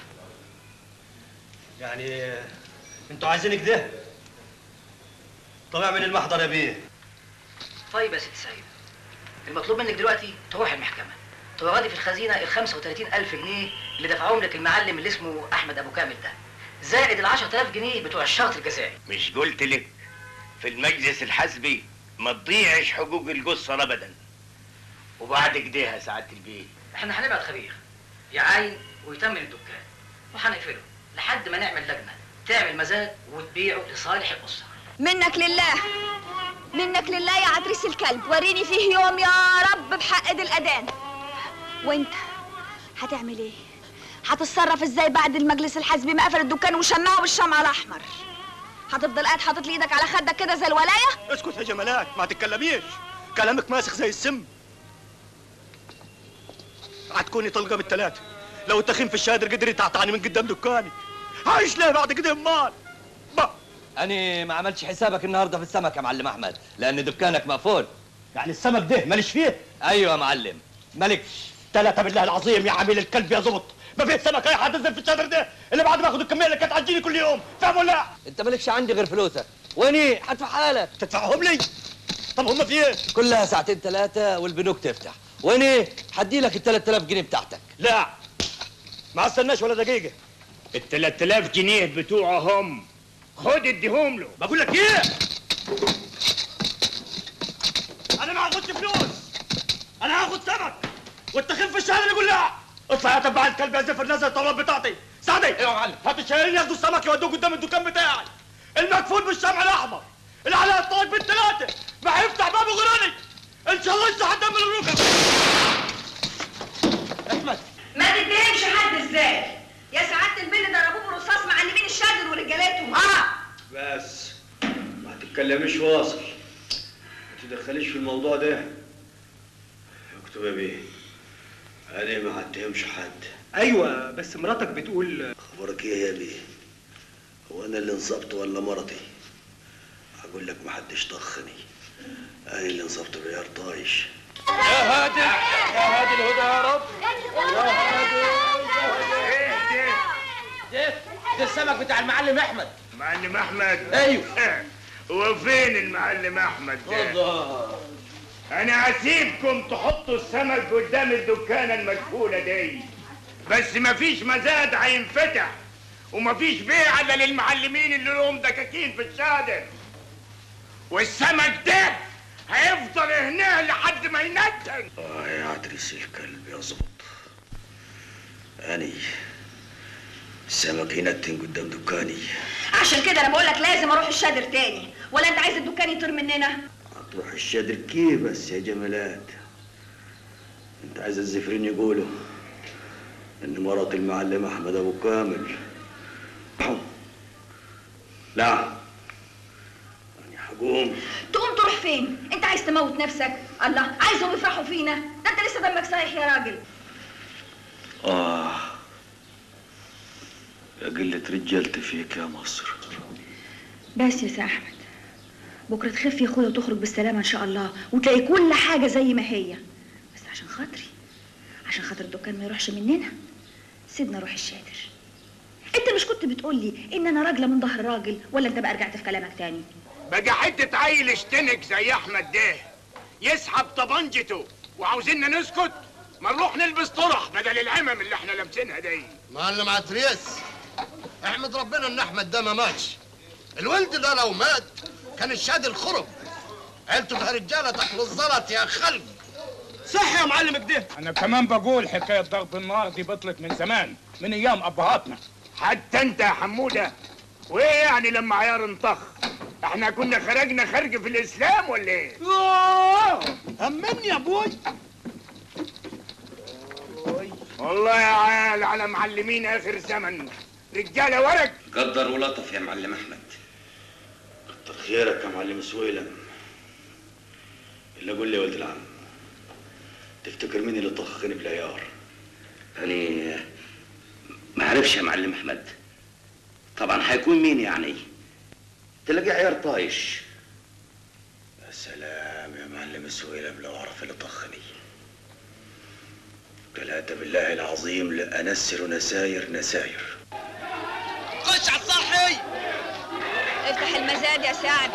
يعني انتوا عايزين كده طب اعمل المحضر يا بيه طيب يا ست سعيد المطلوب منك دلوقتي تروح المحكمة تورادي في الخزينة ال 35000 جنيه اللي دفعهم لك المعلم اللي اسمه أحمد أبو كامل ده زائد ال 10000 جنيه بتوع الشرط الجزائي مش قلت لك في المجلس الحزبي ما تضيعش حقوق القصر ابدا وبعد كده يا سعاده البيه احنا هنبعت خبير يعاين ويتمم الدكان وهنقفله لحد ما نعمل لجنة تعمل مزاد وتبيعه لصالح الأسرة منك لله منك لله يا عتريس الكلب وريني فيه يوم يا رب بحق دي الأذان وانت هتعمل ايه هتتصرف ازاي بعد المجلس الحزبي ما قفل الدكان وشمعه بالشمع الاحمر هتفضل قاعد حاطط لي ايدك على خدك كده زي الولايه اسكت يا جمالات ما تتكلميش كلامك ماسخ زي السم هتكوني طلقه بالثلاثه لو التخين في الشادر قدر يتعطعني من قدام دكاني عايش ليه بعد كده امال أنا ما عملتش حسابك النهارده في السمك يا معلم أحمد لأن دكانك مقفول يعني السمك ده ماليش فيه أيوه يا معلم مالكش ثلاثة بالله العظيم يا عميل الكلب يا زبط ما فيه سمك اي حد ينزل في الشادر ده اللي بعد ما اخد الكميه اللي كانت عجيني كل يوم فاهم ولا لا؟ أنت مالكش عندي غير فلوسك وأني هدفعها لك تدفعهم لي طب هم في ايه؟ كلها ساعتين ثلاثة والبنوك تفتح وأني هدي لك ال 3000 جنيه بتاعتك لا ما استناش ولا دقيقه ال 3000 جنيه بتوعهم خد اديهم له بقول لك ايه؟ انا ما هاخدش فلوس انا هاخد سمك والتخين في الشهر يقول لا اطلع يا تبع الكلب يا زفر نزل الطلب بتاعتي سعدي ايوه يا معلم هات الشهرين ياخدوا السمك يودوه قدام الدكان بتاعي المكفول بالشمع الاحمر اللي عليها الطاق بالثلاثه ما هيفتح بابه غيراني ان شاء الله يفتح الدم من الركب احمد ما تتهمش حد ازاي يا سعاده البل ضربوه برصاص معلمين الشادر ورجالته اه بس ما تتكلميش واصل ما تدخليش في الموضوع ده اكتب يا بيه انا ما هتهمش حد ايوه بس مراتك بتقول اخبارك ايه يا بيه هو انا اللي انصبت ولا مرتي هقول لك محدش طخني انا اللي انصبت بعيار طايش يا هادي يا هادي الهدى يا رب يا هادي ده ده السمك بتاع المعلم احمد معلم احمد ايوه هو فين المعلم احمد ده الله انا هسيبكم تحطوا السمك قدام الدكانه المقفوله دي بس مفيش مزاد هينفتح ومفيش بيع الا للمعلمين اللي لهم دكاكين في الشادر والسمك ده هيفضل هنا لحد ما ينتن اه يا عتريس الكلب يا زبط اني السمك ينتن قدام دكاني عشان كده انا بقول لك لازم اروح الشادر تاني ولا انت عايز الدكان يطير مننا هتروح الشادر كيف بس يا جمالات انت عايز الزفرين يقولوا ان مرات المعلم احمد ابو كامل لا انا هقوم تقوم تروح فين انت عايز تموت نفسك الله عايزهم يفرحوا فينا ده انت لسه دمك سايح يا راجل اه يا قلة رجالتي فيك يا مصر بس يا سي احمد بكره تخف يا اخويا وتخرج بالسلامه ان شاء الله وتلاقي كل حاجه زي ما هي بس عشان خاطري عشان خاطر الدكان ما يروحش مننا سيبنا نروح الشادر انت مش كنت بتقول لي ان انا راجله من ظهر راجل ولا انت بقى رجعت في كلامك تاني بقى حته عيل اشتنك زي احمد ده يسحب طبنجته وعاوزيننا نسكت ما نروح نلبس طرح بدل العمم اللي احنا لابسينها دي معلم عتريس احمد ربنا ان احمد ده ما ماتش الولد ده لو مات كان الشاد الخرب عيلته رجاله تاكلوا الزلط يا خلق صح يا معلم كده انا كمان بقول حكايه ضرب النار دي بطلت من زمان من ايام ابهاتنا حتى انت يا حموده وايه يعني لما عيار انطخ احنا كنا خرجنا خرج في الاسلام ولا ايه امني يا ابوي والله يا عيال على معلمين اخر زمن رجاله ورق قدر ولطف يا معلم احمد كتر خيرك يا معلم سويلم اللي قول لي يا ولد العم تفتكر مين اللي طخني بالعيار يعني ما عرفش يا معلم احمد طبعا هيكون مين يعني تلاقي عيار طايش يا سلام يا معلم سويلم لو اعرف اللي طخني ثلاثة بالله العظيم لأنسر نساير نساير خش على الصحي افتح المزاد يا سعد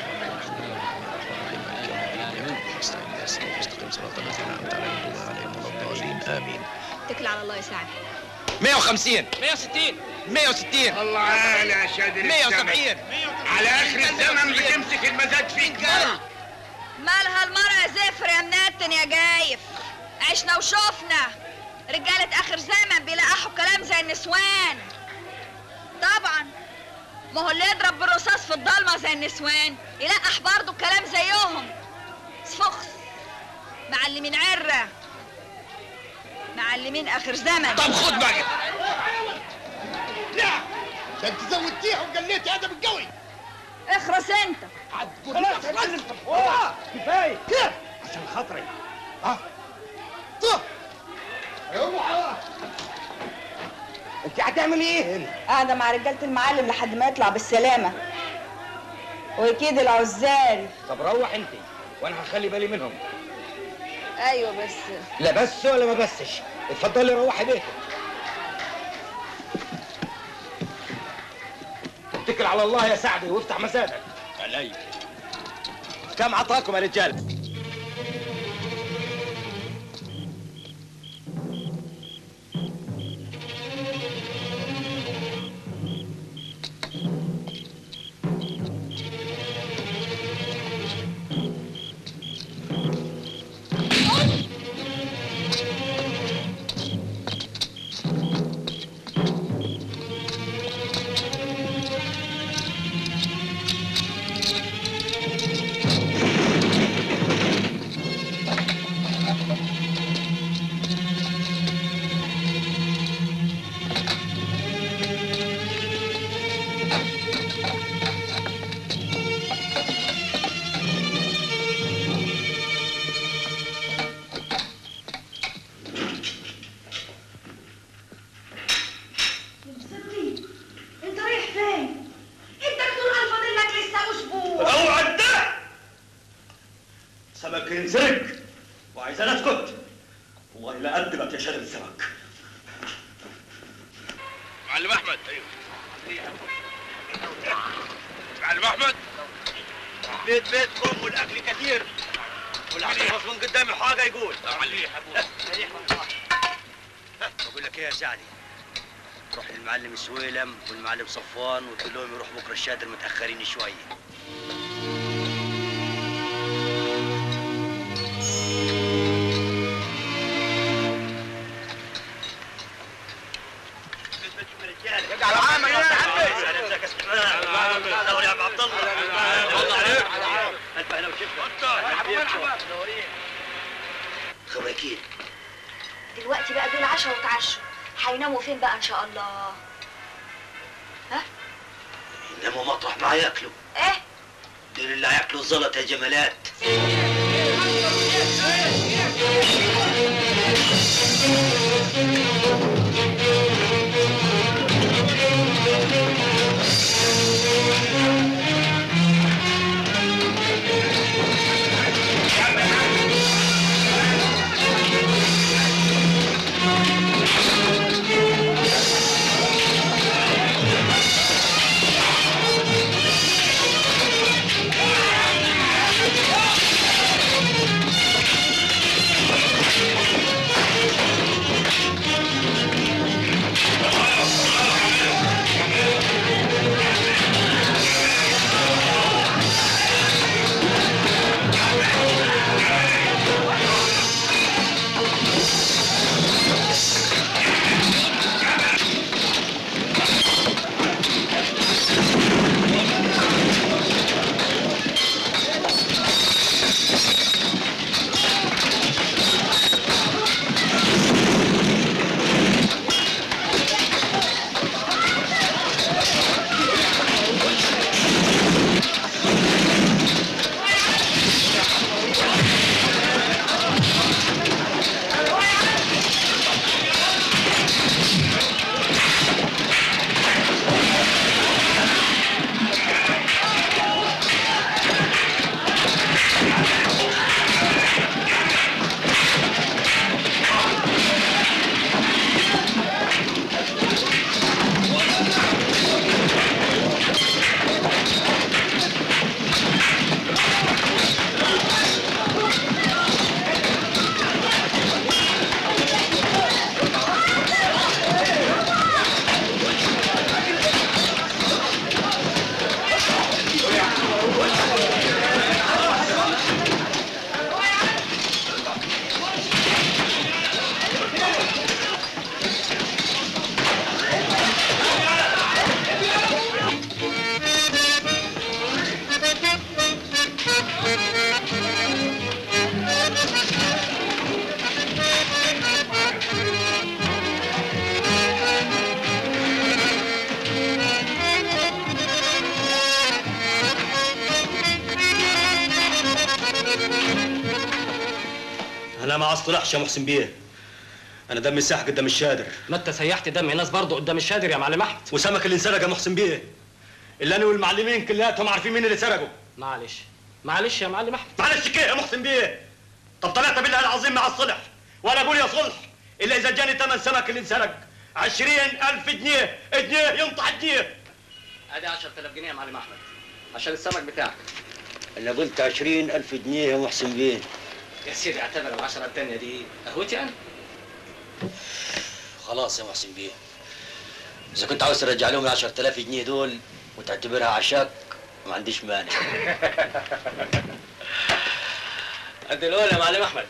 امين اتكل على الله يا سعد 150 160 160 الله عالي يا شادر 170 على اخر الزمن بتمسك المزاد فيك مرة مالها المرة زفر يا منتن يا جايف عشنا وشوفنا رجالة آخر زمن بيلقحوا كلام زي النسوان طبعا ما هو اللي يضرب بالرصاص في الضلمة زي النسوان يلقح برضه كلام زيهم سفخس معلمين عرة معلمين آخر زمن طب خد بقى لا ده انت زودتيها وقليتي ادب القوي اخرس انت خلاص يا معلم كفايه كده عشان خاطري اه طه اوعى انت هتعمل ايه هنا قاعدة مع رجالة المعلم لحد ما يطلع بالسلامة وأكيد العزال طب روح انت وانا هخلي بالي منهم ايوه بس لا بس ولا ما بسش اتفضلي روحي بيتك اتكل على الله يا سعدي وافتح مسادك علي كم عطاكم يا رجال صدقي انت رايح فين؟ انت بتقول الفاضل لك لسه اسبوع اوعى ده سمك ينزرق وعايز انا اسكت والله لا اقدمك يا شادر السمك معلم احمد ايوه معلم احمد بيت بيتكم والاكل كثير والعصير من قدام الحاجه يقول بقول لك ايه يا سعدي روح للمعلم سويلم والمعلم صفوان وتقول لهم يروح بكره الشادر متاخرين شويه على عامل يا سلامتك يا استفهام دور يا ابو عبد الله الله عليك الف هلا وشفا خباكين دلوقتي بقى دول عشرة وتعشوا هيناموا فين بقى ان شاء الله؟ يناموا مطرح ما ياكلوا ايه؟ دول اللي هياكلوا الزلط يا جمالات Thank ما اصطلحش يا محسن بيه انا دمي ساح قدام الشادر ما انت سيحت دم ناس برضه قدام الشادر يا معلم احمد وسمك اللي انسرق يا محسن بيه اللي انا والمعلمين كلاتهم عارفين مين اللي سرقه معلش معلش يا معلم احمد معلش كيه يا محسن بيه طب طلعت بالله العظيم مع الصلح وانا اقول يا صلح الا اذا جاني ثمن سمك اللي انسرق عشرين ألف جنيه جنيه ينطح جنيه ادي 10000 جنيه يا معلم احمد عشان السمك بتاعك انا قلت عشرين ألف جنيه يا محسن بيه يا سيدي اعتبر العشرة التانية دي قهوتي انا خلاص يا محسن بيه اذا كنت عاوز ترجع لهم ال 10000 جنيه دول وتعتبرها عشاك ما عنديش مانع قد الاولى يا معلم احمد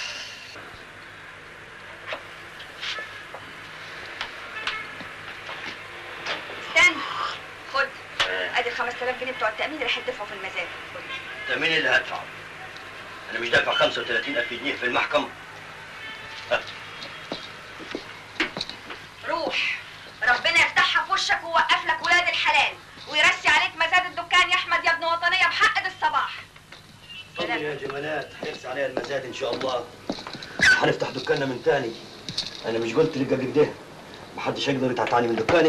استنى خد ادي 5000 جنيه بتوع التامين اللي هتدفعوا في المزاد ده مين اللي هدفعه؟ انا مش دافع 35000 جنيه في المحكمه روح ربنا يفتحها في وشك ويوقف لك ولاد الحلال ويرسي عليك مزاد الدكان يا احمد يا ابن وطنيه بحق الصباح اتفضل يا جمالات هيرسى عليها المزاد ان شاء الله هنفتح دكاننا من تاني انا مش قلت لك قبل كده محدش هيقدر يتعتعني من دكاني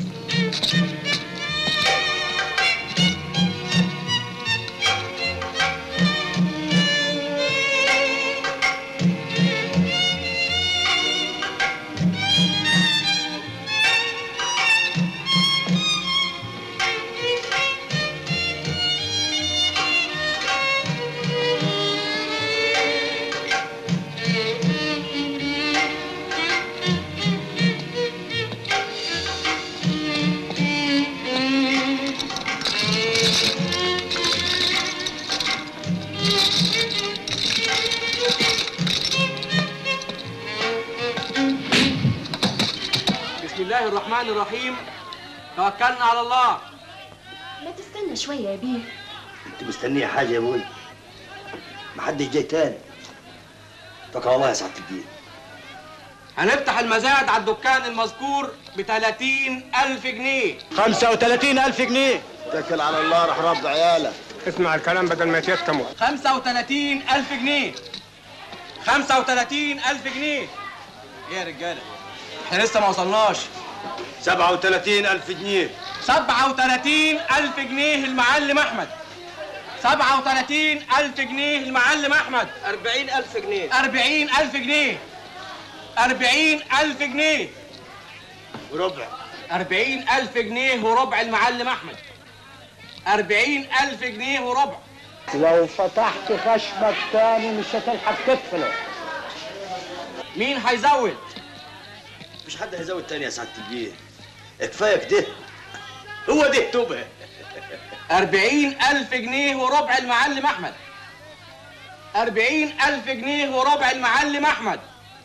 بسم الله الرحمن الرحيم توكلنا على الله ما تستنى شوية يا بيه انت مستنيه حاجه يا ابوي محدش جاي تاني توكل على الله يا سعاده الدين هنفتح المزاد على الدكان المذكور ب 30000 جنيه 35000 جنيه اتكل على الله راح رب عيالك اسمع الكلام بدل ما يتيتموا 35000 جنيه 35000 جنيه ايه يا رجاله احنا لسه ما وصلناش 37000 جنيه 37000 جنيه المعلم احمد 37000 جنيه المعلم احمد 40000 جنيه 40000 جنيه 40000 جنيه وربع 40000 جنيه وربع المعلم احمد 40000 جنيه وربع لو فتحت خشمك تاني مش هتلحق تقفله مين هيزود مش حد هيزود تاني يا سعاده البيه كفايه كده هو ده توبه 40000 جنيه وربع المعلم احمد 40000 جنيه وربع المعلم احمد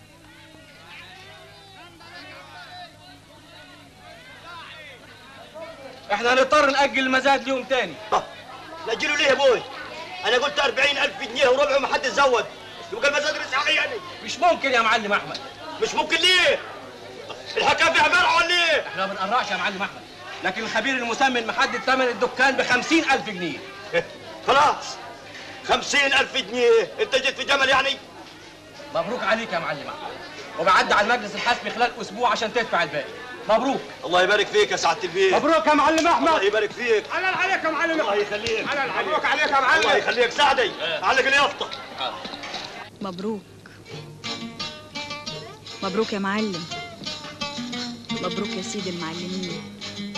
احنا هنضطر نأجل المزاد ليوم تاني نأجله ليه يا ابوي؟ انا قلت 40000 جنيه وربع وما حد زود يبقى المزاد رزق علي يعني مش ممكن يا معلم احمد مش ممكن ليه؟ الحكايه فيها مرعى ولا ايه؟ احنا ما بنقرعش يا معلم احمد لكن الخبير المسمن محدد ثمن الدكان ب 50000 جنيه خلاص 50000 جنيه انت جيت في جمل يعني؟ مبروك عليك يا معلم احمد وبعدي على المجلس الحسبي خلال اسبوع عشان تدفع الباقي مبروك الله يبارك فيك يا سعاده البيه مبروك يا معلم احمد الله يبارك فيك حلال عليك يا معلم الله يخليك حلال مبروك عليك يا معلم الله يخليك سعدي علق اليافطه مبروك مبروك يا معلم مبروك يا سيدي المعلمين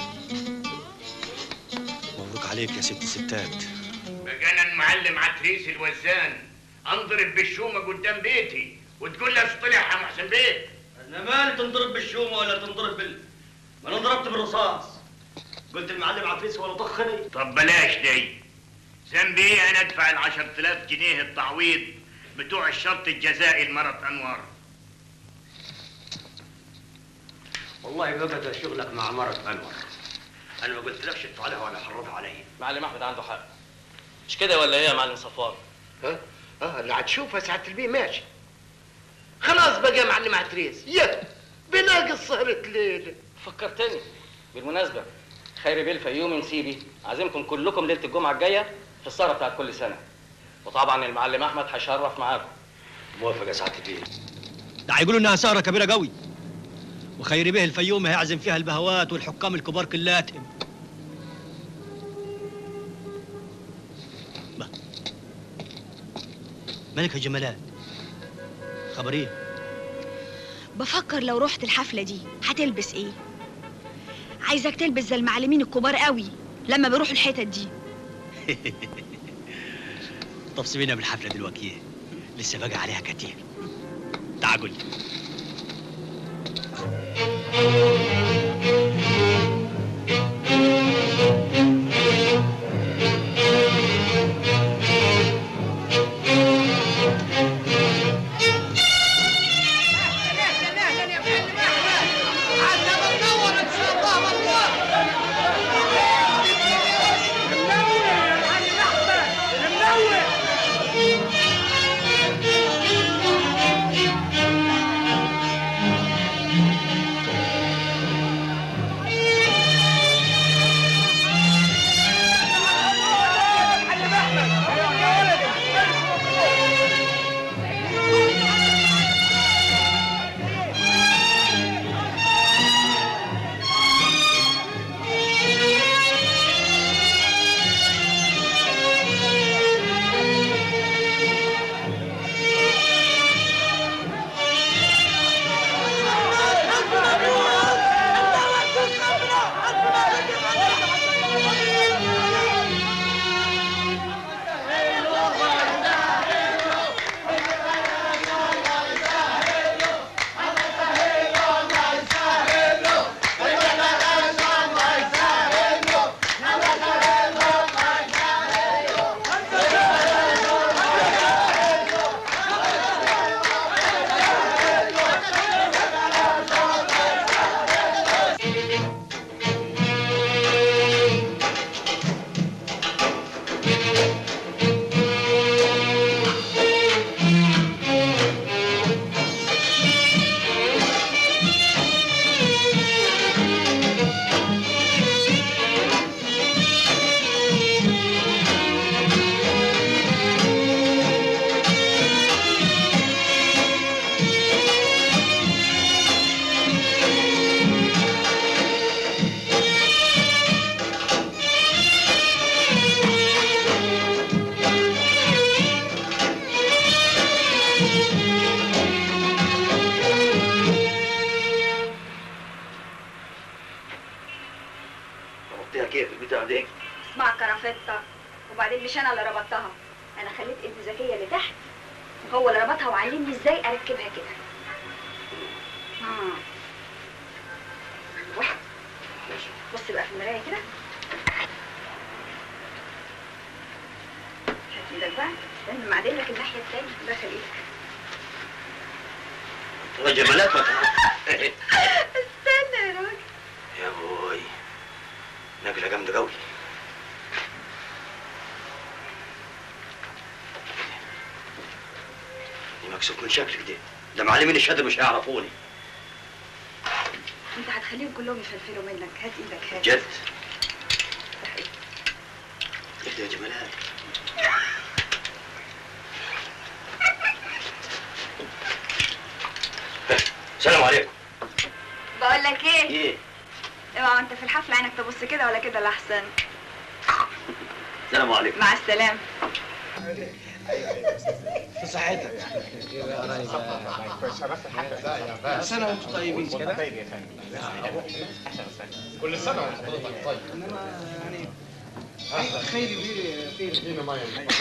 مبروك عليك يا ست الستات بقى انا المعلم عتريس الوزان انضرب بالشومه قدام بيتي وتقول لي اصطلح يا محسن بيه انا مالي تنضرب بالشومه ولا تنضرب بال ما انا ضربت بالرصاص قلت المعلم عفريس ولا طخني طب بلاش دي ذنبي ايه انا ادفع ال 10000 جنيه التعويض بتوع الشرط الجزائي لمرض انوار والله بقى شغلك مع مرض انور انا ما قلتلكش ادفع عليها ولا حرضها علي معلم احمد عنده حق مش كده ولا ايه يا معلم صفوان ها اه اللي هتشوفها ساعة البيه ماشي خلاص بقى يا معلم عتريس يا بناقص سهرة ليلة فكرتني بالمناسبة خيري بيه الفيومي نسيبي عازمكم كلكم ليلة الجمعة الجاية في السهرة بتاعت كل سنة وطبعا المعلم أحمد هيشرف معاكم موافق يا سعاده الدين ده هيقولوا انها سهره كبيره قوي وخيري به الفيوم هيعزم فيها البهوات والحكام الكبار كلاتهم ما- مالك يا جمالات خبر ايه بفكر لو رحت الحفلة دي هتلبس ايه عايزك تلبس زي المعلمين الكبار قوي لما بيروحوا الحتت دي طب سيبينا من الحفله دلوقتي لسه باقي عليها كتير تعال قول لي ربطيها كيف البتاع دي اسمع كرافتة وبعدين مش انا اللي ربطتها انا خليت ابن زكية اللي تحت وهو اللي ربطها وعلمني ازاي اركبها كده آه. واحد بص بقى في المراية كده هات ايدك بقى استنى معدل لك الناحية التانية دخل ايدك يا جمالات ما استنى يا راجل يا بوي نقلة جامدة قوي دي مكسوف من شكلك دي ده معلمين الشهادة مش هيعرفوني انت هتخليهم كلهم يفلفلوا منك هات ايدك هات جد اهدى يا جمالات السلام عليكم بقول لك ايه ايه اوعى انت في الحفلة عينك تبص كده ولا كده لحسن السلام عليكم مع السلامة في صحتك سنة وانتم طيبين كده كل سنه وانت طيب يعني خيري بيه فين؟ ادينا ميه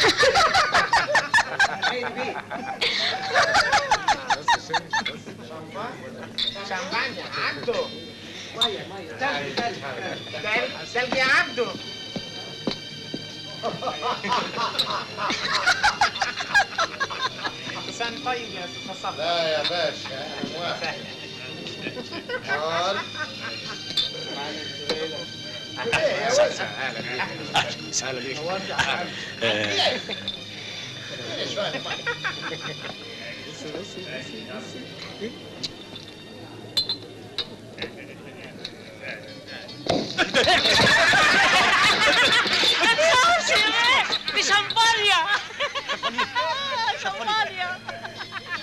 خيري بيه شمبانيا عبده ميه ميه تلج تلج تلج تلج يا عبده سنة طيب يا استاذ صفا لا يا باشا انا موافق قال اهلا بيك دي شمبانيا شمبانيا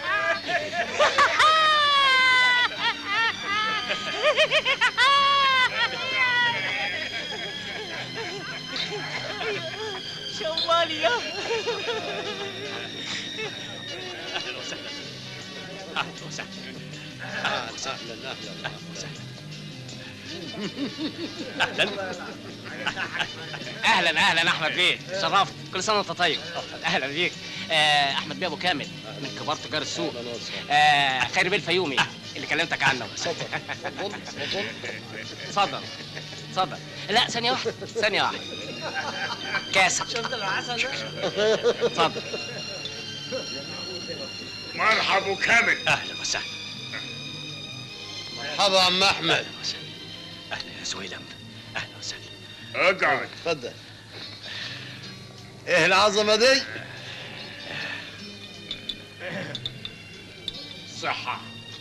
اهلا اهلا اهلا احمد بيه شرفت كل سنه وانت طيب اهلا بيك آه احمد بيه ابو كامل من كبار تجار السوق آه خير بيه الفيومي اللي كلمتك عنه اتفضل اتفضل لا ثانيه واحده ثانيه واحده كاسه شفت العسل اتفضل مرحبا كامل اهلا وسهلا مرحبا عم احمد اهلا يا سويلم اهلا وسهلا اقعد اتفضل ايه العظمه دي صحة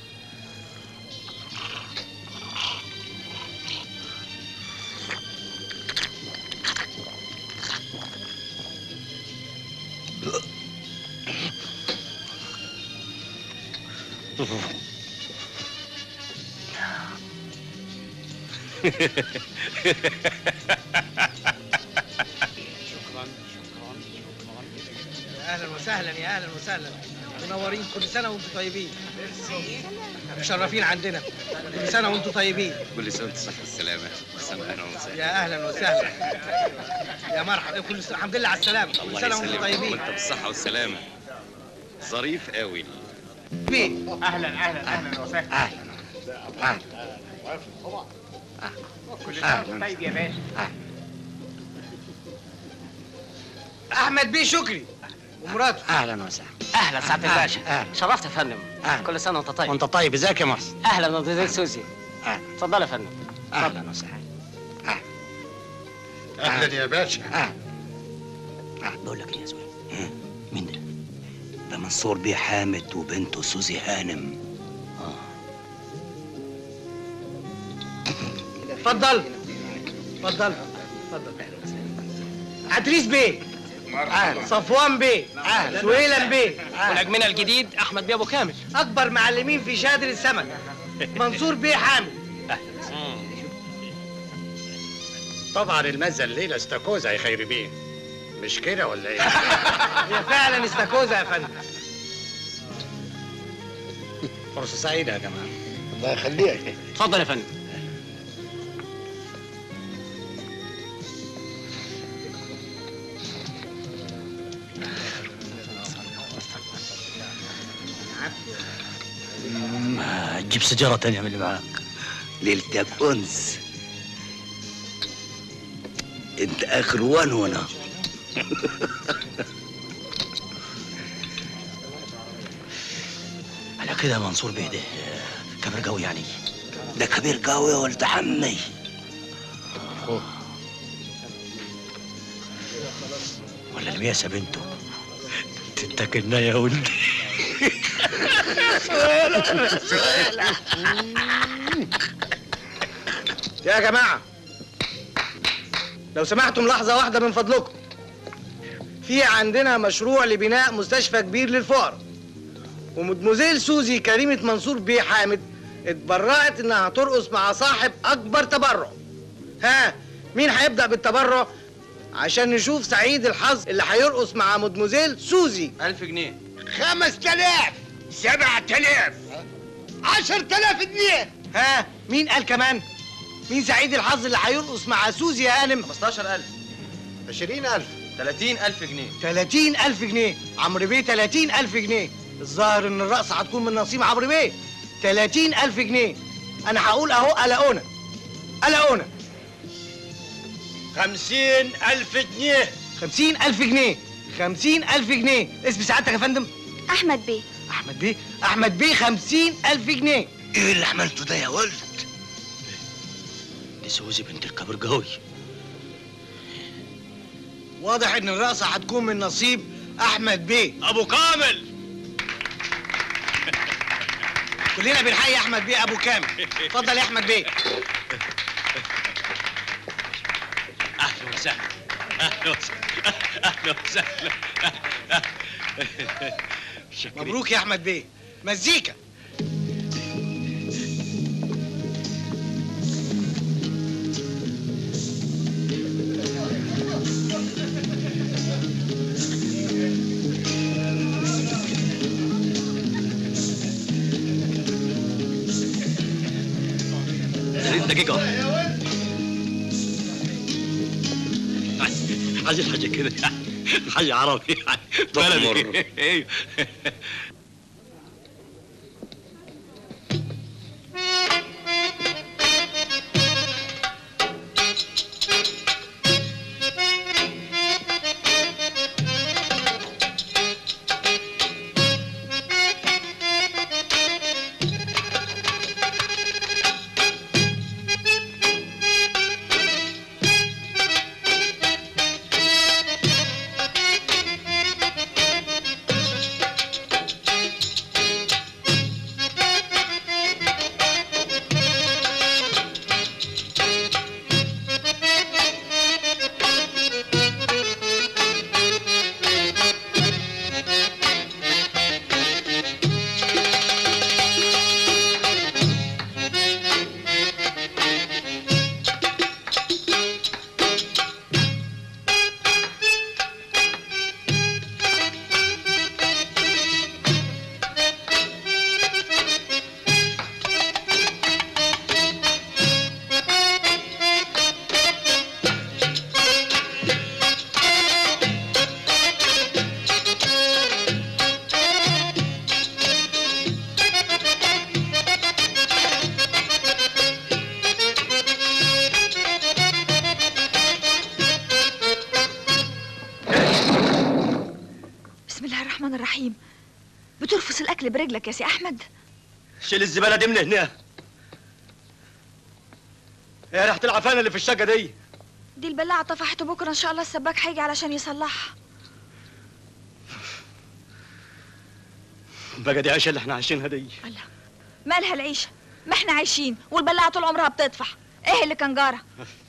شكرا شكرا شكرا اهلا وسهلا يا اهلا وسهلا منورين كل سنه وانتم طيبين مشرفين عندنا كل سنه وانتم طيبين كل سنه وانت صحه والسلامه سنه اهلا وسهلا يا اهلا وسهلا يا مرحبا كل سنه الحمد لله على السلامه كل الله سنه وانتم يسلمك طيبين وانت بالصحه والسلامه ظريف قوي بيه اهلا اهلا اهلا وسهلا اهلا كل سنة وأنت طيب يا باشا احمد بيه شكري ومراته اهلا وسهلا اهلا سعاده أهلا. الباشا شرفت يا فندم كل سنه وانت طيب وانت طيب ازيك يا محسن اهلا مدير سوزي اتفضل يا فندم اهلا وسهلا اهلا يا باشا بقول لك ايه يا زويل مين ده؟ ده منصور بيه حامد وبنته سوزي هانم اتفضل اتفضل اتفضل عدريس بيه مرحبا صفوان بيه سويلم بيه والاجمنه الجديد احمد بيه ابو كامل اكبر معلمين في شادر السمك منصور بيه حامد طبعا المزه الليله استاكوزا يا خير بيه مش كده ولا ايه؟ هي فعلا استاكوزا يا فندم فرصه سعيده يا جماعه الله يخليك اتفضل يا فندم ما تجيب سيجاره تانية من اللي معاك ليلة انس انت اخر وان وانا على كده منصور بيه ده كبير قوي يعني ده كبير قوي ولد عمي ولا المياسة بنته تتاكلنا يا ولدي يا جماعة لو سمحتم لحظة واحدة من فضلكم في عندنا مشروع لبناء مستشفى كبير للفقراء ومدموزيل سوزي كريمة منصور بيه حامد اتبرعت انها ترقص مع صاحب اكبر تبرع ها مين هيبدأ بالتبرع عشان نشوف سعيد الحظ اللي هيرقص مع مدموزيل سوزي ألف جنيه خمس تلاف سبع تلاف عشر تلاف جنيه ها مين قال كمان مين سعيد الحظ اللي هيرقص مع سوزي يا هانم 15000 20000 30000 جنيه 30000 جنيه عمرو بيه 30000 جنيه الظاهر ان الرقصة هتكون من نصيب عمرو بيه 30000 جنيه انا هقول اهو قلقونا قلقونا خمسين ألف جنيه خمسين ألف جنيه خمسين ألف جنيه اسم سعادتك يا فندم احمد بيه أحمد بيه أحمد بيه خمسين ألف جنيه ايه اللي عملته ده يا ولد دي سوزي بنت الكبر قوي واضح ان الرقصة هتكون من نصيب أحمد بيه أبو كامل كلنا بنحيي أحمد بيه أبو كامل اتفضل يا أحمد بيه أهلا وسهلا أهلا وسهلا أهلا وسهلا مبروك يا أحمد بيه مزيكا دقيقة عايز- عايزين حاجة كده حاجة عربي بلدي ايوه بسم الله الرحمن الرحيم بترفس الاكل برجلك يا سي احمد شيل الزبالة دي من هنا يا ريحة العفانة اللي في الشقة دي دي البلاعه طفحت بكره ان شاء الله السباك هيجي علشان يصلحها بقى دي عيشة اللي احنا عايشينها دي مالها العيشه ما احنا عايشين والبلاعه طول عمرها بتطفح ايه اللي كان جارها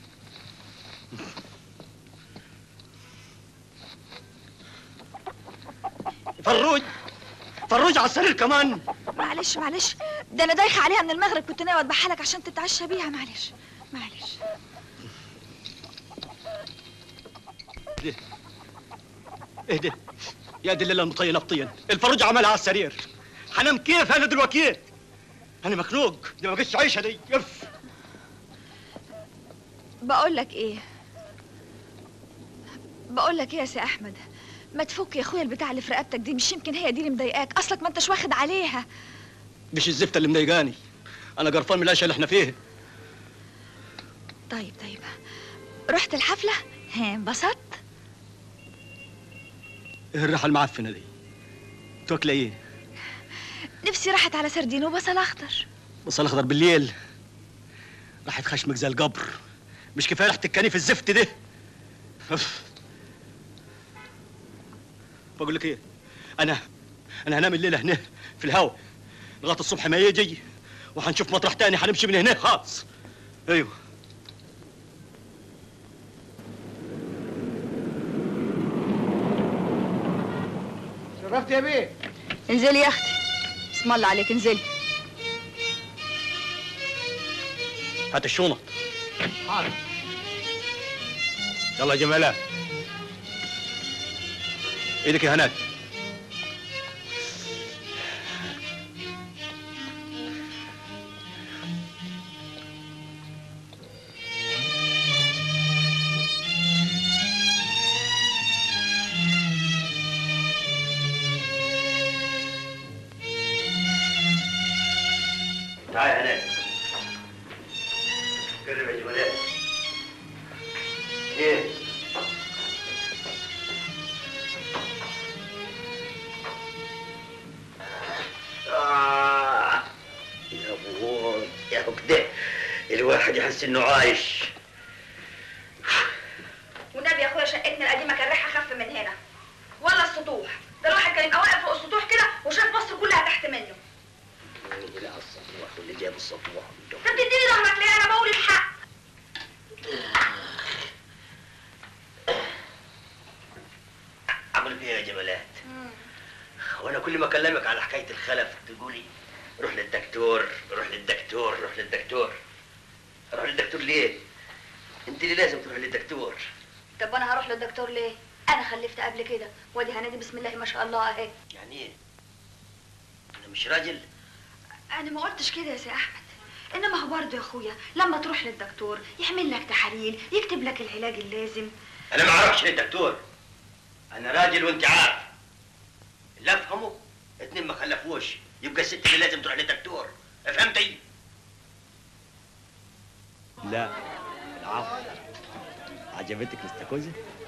فروج فروج على السرير كمان معلش معلش ده انا دايخه عليها من المغرب كنت ناوي اذبحها لك عشان تتعشى بيها معلش معلش اهدي اهدي يا دي الليلة المطينة بطين الفروج عملها على السرير حنام كيف انا دلوقتي انا مخنوق دي ما بقتش عيشة دي يف بقول لك ايه بقول لك ايه يا سي احمد ما تفك يا اخويا البتاع اللي في رقبتك دي مش يمكن هي دي اللي مضايقاك اصلك ما انتش واخد عليها مش الزفته اللي مضايقاني انا قرفان من الاشياء اللي احنا فيها طيب طيب رحت الحفله ها انبسطت ايه الريحه المعفنه دي تاكلي ايه نفسي راحت على سردين وبصل اخضر بصل اخضر بالليل راحت خشمك زي القبر مش كفايه ريحه الكنيف الزفت ده أف. بقول لك ايه انا انا هنام الليله هنا في الهوا لغايه الصبح ما يجي وهنشوف مطرح تاني هنمشي من هنا خالص ايوه شرفت يا بيه انزلي يا اختي اسم الله عليك انزلي هات الشنط حاضر يلا يا جمالات ايدك يا هناد تعال هناك قرب يا جمالات ايه آه. يا ابوي يا كده الواحد يحس انه عايش والنبي يا اخويا شقتنا القديمه كان ريحها اخف من هنا ولا السطوح ده الواحد كان يبقى واقف فوق السطوح كده وشاف مصر كلها تحت منه لا السطوح واللي جاب السطوح طب تديني ظهرك ليه انا بقول الحق عمل فيها يا جمالات وانا كل ما اكلمك على حكايه الخلف تقولي روح للدكتور روح للدكتور روح للدكتور روح للدكتور ليه؟ انت اللي لازم تروح للدكتور طب وانا هروح للدكتور ليه انا خلفت قبل كده وادي هنادي بسم الله ما شاء الله اهي يعني ايه؟ انا مش راجل انا ما قلتش كده يا سي احمد انما هو برضه يا اخويا لما تروح للدكتور يعمل لك تحاليل يكتب لك العلاج اللازم انا ما اعرفش ايه دكتور انا راجل وانت عارف اللي افهمه اتنين ما خلفوش يبقى الست اللي لازم تروح لدكتور فهمتي لا العفو عجبتك الاستاكوزا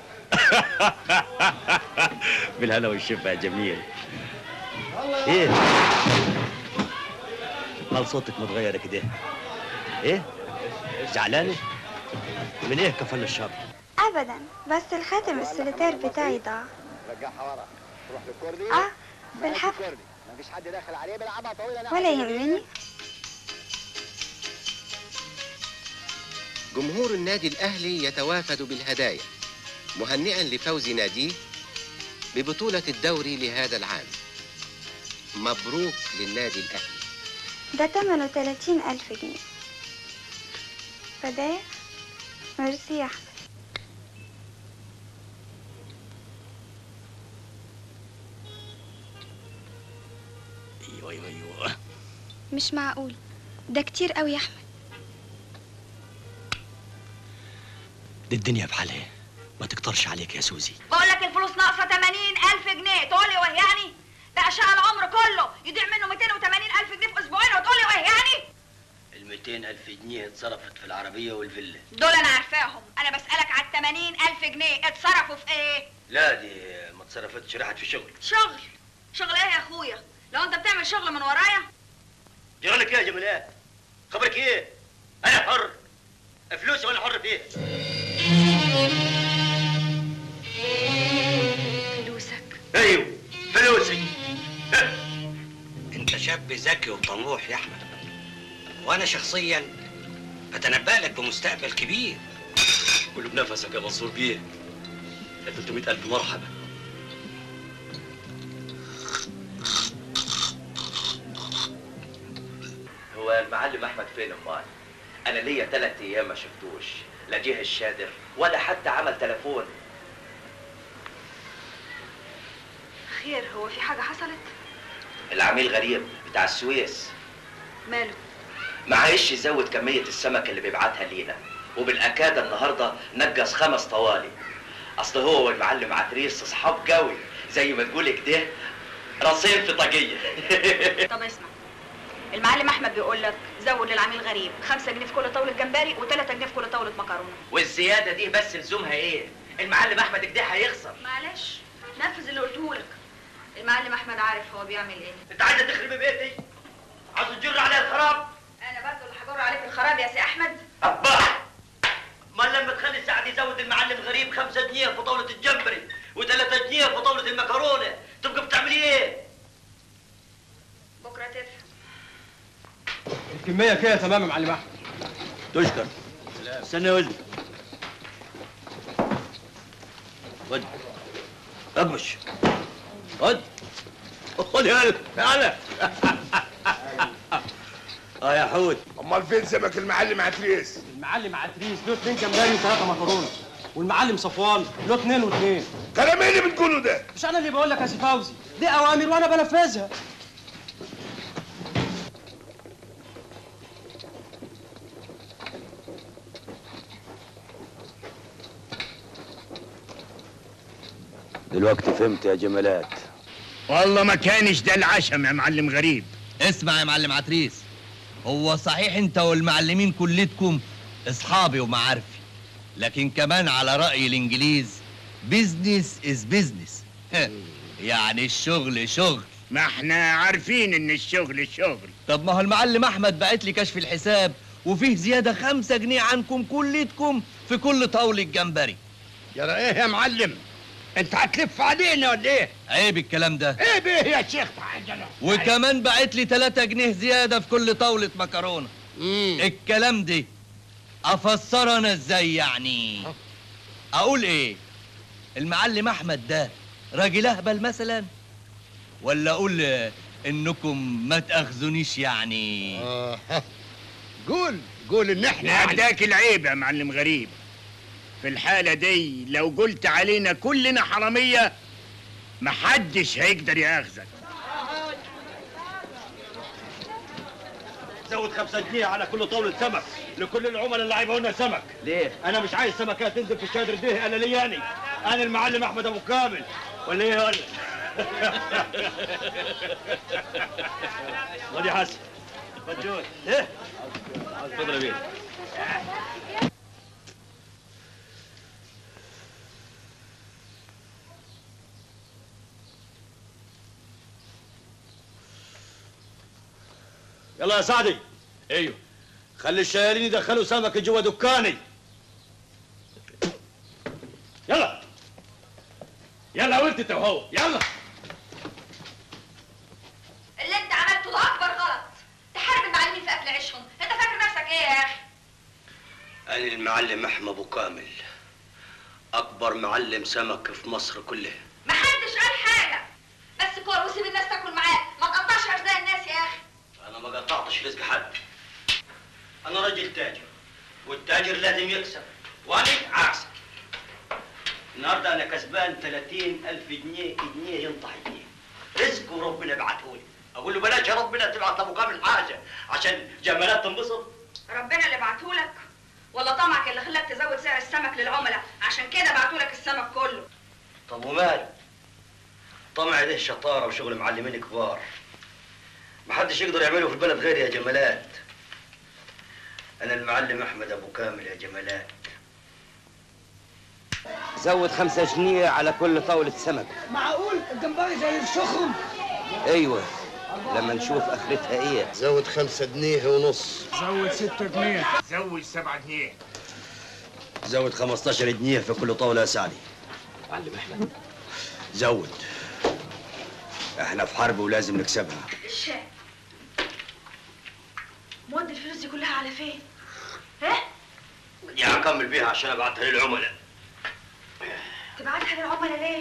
بالهلا والشفا يا جميل ايه مال صوتك متغير كده ايه زعلانه من ايه كفل الشر ابدا بس الخاتم السوليتير بتاعي ضاع رجعها ورا تروح للكوردي اه بالحفل مفيش حد داخل عليه بيلعبها طويله ولا يهمني جمهور النادي الأهلي يتوافد بالهدايا مهنئا لفوز ناديه ببطولة الدوري لهذا العام مبروك للنادي الأهلي ده تمنه تلاتين ألف جنيه فده ميرسي يا أحمد ايوه ايوه ايوه مش معقول ده كتير قوي يا أحمد دي الدنيا بحالها ما تقدرش عليك يا سوزي بقول لك الفلوس ناقصه 80 الف جنيه تقول لي واه يعني ده اشقى العمر كله يضيع منه 280 الف جنيه في اسبوعين وتقول لي واه يعني ال 200 ألف جنيه اتصرفت في العربية والفيلا دول انا عارفاهم انا بسالك على 80 الف جنيه اتصرفوا في ايه لا دي ما اتصرفتش راحت في شغل شغل شغل ايه يا اخويا لو انت بتعمل شغل من ورايا شغلك ايه يا جمالات خبرك ايه انا حر فلوسي وانا حر فيها فلوسك ايوه فلوسي انت شاب ذكي وطموح يا احمد وانا شخصيا اتنبأ لك بمستقبل كبير كله بنفسك يا منصور بيه يا 300 ألف مرحبا هو المعلم احمد فين امال انا ليا ثلاث ايام ما شفتوش لا جه الشادر ولا حتى عمل تليفون خير هو في حاجه حصلت العميل غريب بتاع السويس ماله معيش يزود كمية السمك اللي بيبعتها لينا وبالأكاد النهاردة نجز خمس طوالي أصل هو والمعلم عتريس أصحاب قوي زي ما تقول كده راسين في طاقية طب اسمع المعلم احمد بيقول لك زود للعميل غريب 5 جنيه في كل طاوله جمبري و3 جنيه في كل طاوله مكرونه والزيادة دي بس لزومها إيه؟ المعلم أحمد كده هيخسر معلش نفذ اللي قلته لك المعلم احمد عارف هو بيعمل ايه أنت عايزة تخربي بيتي؟ عايزة تجر عليها الخراب؟ انا برضه اللي هجر عليك الخراب يا سي احمد ما لما تخلي سعد يزود المعلم غريب خمسة جنيه في طاولة الجمبري وثلاثة جنيه في طاولة المكرونة تبقى بتعملي ايه؟ بكره تفهم الكميه كده تمام يا معلم احمد تشكر استنى يا ولدي خد اقمش خد خد يا ولد تعالى اه يا حود امال فين سمك المعلم عتريس المعلم عتريس له اتنين جمبري وثلاثه مكرونه والمعلم صفوان له اتنين واتنين كلام ايه اللي بتقوله ده مش انا اللي بقول لك يا سي فوزي دي اوامر وانا بنفذها دلوقتي فهمت يا جمالات والله ما كانش ده العشم يا معلم غريب اسمع يا معلم عتريس هو صحيح انت والمعلمين كلتكم اصحابي ومعارفي لكن كمان على رأي الانجليز بيزنس از بيزنس يعني الشغل شغل ما احنا عارفين ان الشغل شغل طب ما هو المعلم احمد بعت لي كشف الحساب وفيه زيادة خمسة جنيه عنكم كلتكم في كل طاولة جمبري يا ايه يا معلم انت هتلف علينا ولا ايه عيب الكلام ده ايه بيه يا شيخ تعالى وكمان بعت لي 3 جنيه زيادة في كل طاولة مكرونة الكلام ده افسر انا ازاي يعني اقول ايه المعلم احمد ده راجل اهبل مثلا ولا اقول آه، انكم ما تاخذونيش يعني قول قول ان احنا عداك العيب يا معلم غريب في الحالة دي لو قلت علينا كلنا حرامية محدش هيقدر ياخذك زود خمسة جنيه على كل طاولة سمك لكل العملاء اللي عايبوا لنا سمك ليه؟ أنا مش عايز سمكات تنزل في الشادر ده أنا لياني أنا المعلم أحمد أبو كامل ولا إيه ولا؟ خد يا حسن مجنون إيه؟ اتفضل يا بيه يلا يا سعدي ايوه خلي الشيالين يدخلوا سمك جوا دكاني يلا يلا وانت انت وهو يلا اللي انت عملته ده اكبر غلط تحارب المعلمين في اكل عيشهم انت فاكر نفسك ايه يا اخي أنا المعلم أحمد أبو كامل أكبر معلم سمك في مصر كلها محدش قال حاجه بس كور وسيب الناس تاكل معاك ما تقطعش ارزاق الناس يا اخي أنا ما قطعتش رزق حد أنا راجل تاجر والتاجر لازم يكسب وأنا عكسك النهارده أنا كسبان 30 ألف جنيه جنيه ينطح جنيه رزق وربنا بعته لي أقول له بلاش يا ربنا تبعت أبو كامل حاجة عشان جمالات تنبسط ربنا اللي بعتهولك ولا طمعك اللي خلاك تزود سعر السمك للعملاء عشان كده بعتولك السمك كله طب وماله طمع ده شطارة وشغل معلمين كبار محدش يقدر يعمله في البلد غيري يا جمالات أنا المعلم أحمد أبو كامل يا جمالات زود خمسة جنيه على كل طاولة سمك معقول الجمبري زي الشخم ايوه لما نشوف اخرتها ايه زود خمسة جنيه ونص زود ستة جنيه زود سبعة جنيه زود 15 جنيه في كل طاولة يا سعدي معلم احمد زود احنا في حرب ولازم نكسبها الشاي مودي الفلوس دي كلها على فين؟ ها؟ دي هكمل بيها عشان ابعتها للعملاء تبعتها للعملاء ليه؟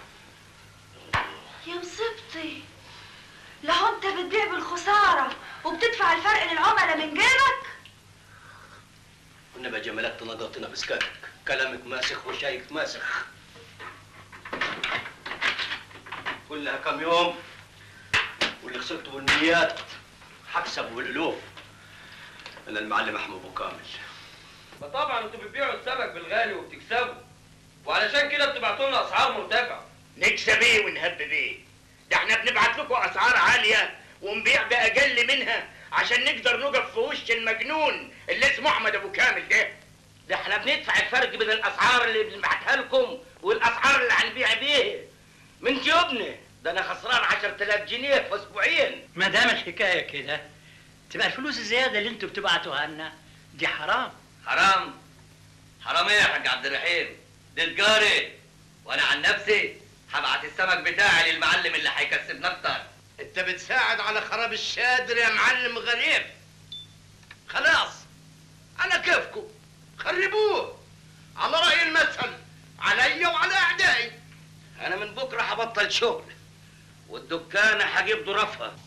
يا مصيبتي لو انت بتبيع بالخسارة وبتدفع الفرق للعملاء من جيبك والنبي يا جمالات تنقطنا بسكاتك كلامك ماسخ وشايك ماسخ كلها كم يوم واللي خسرته بالميات حكسبه بالالوف انا المعلم احمد ابو كامل ما طبعا انتوا بتبيعوا السمك بالغالي وبتكسبوا وعلشان كده بتبعتوا لنا اسعار مرتفعه نكسب ايه ونهب بيه ده احنا بنبعت لكم اسعار عاليه ونبيع باقل منها عشان نقدر نقف في وش المجنون اللي اسمه احمد ابو كامل ده ده احنا بندفع الفرق بين الاسعار اللي بنبعتها لكم والاسعار اللي هنبيع بيها من جيوبنا ده انا خسران 10000 جنيه في اسبوعين ما دام الحكايه كده تبقى الفلوس الزياده اللي انتوا بتبعتوها لنا دي حرام حرام حرام ايه يا حاج عبد الرحيم دي تجاري وانا عن نفسي هبعت السمك بتاعي للمعلم اللي هيكسبنا اكتر انت بتساعد على خراب الشادر يا معلم غريب خلاص انا كيفكم خربوه على رأي المثل عليا وعلى اعدائي انا من بكره هبطل شغل والدكان هجيب ظرفها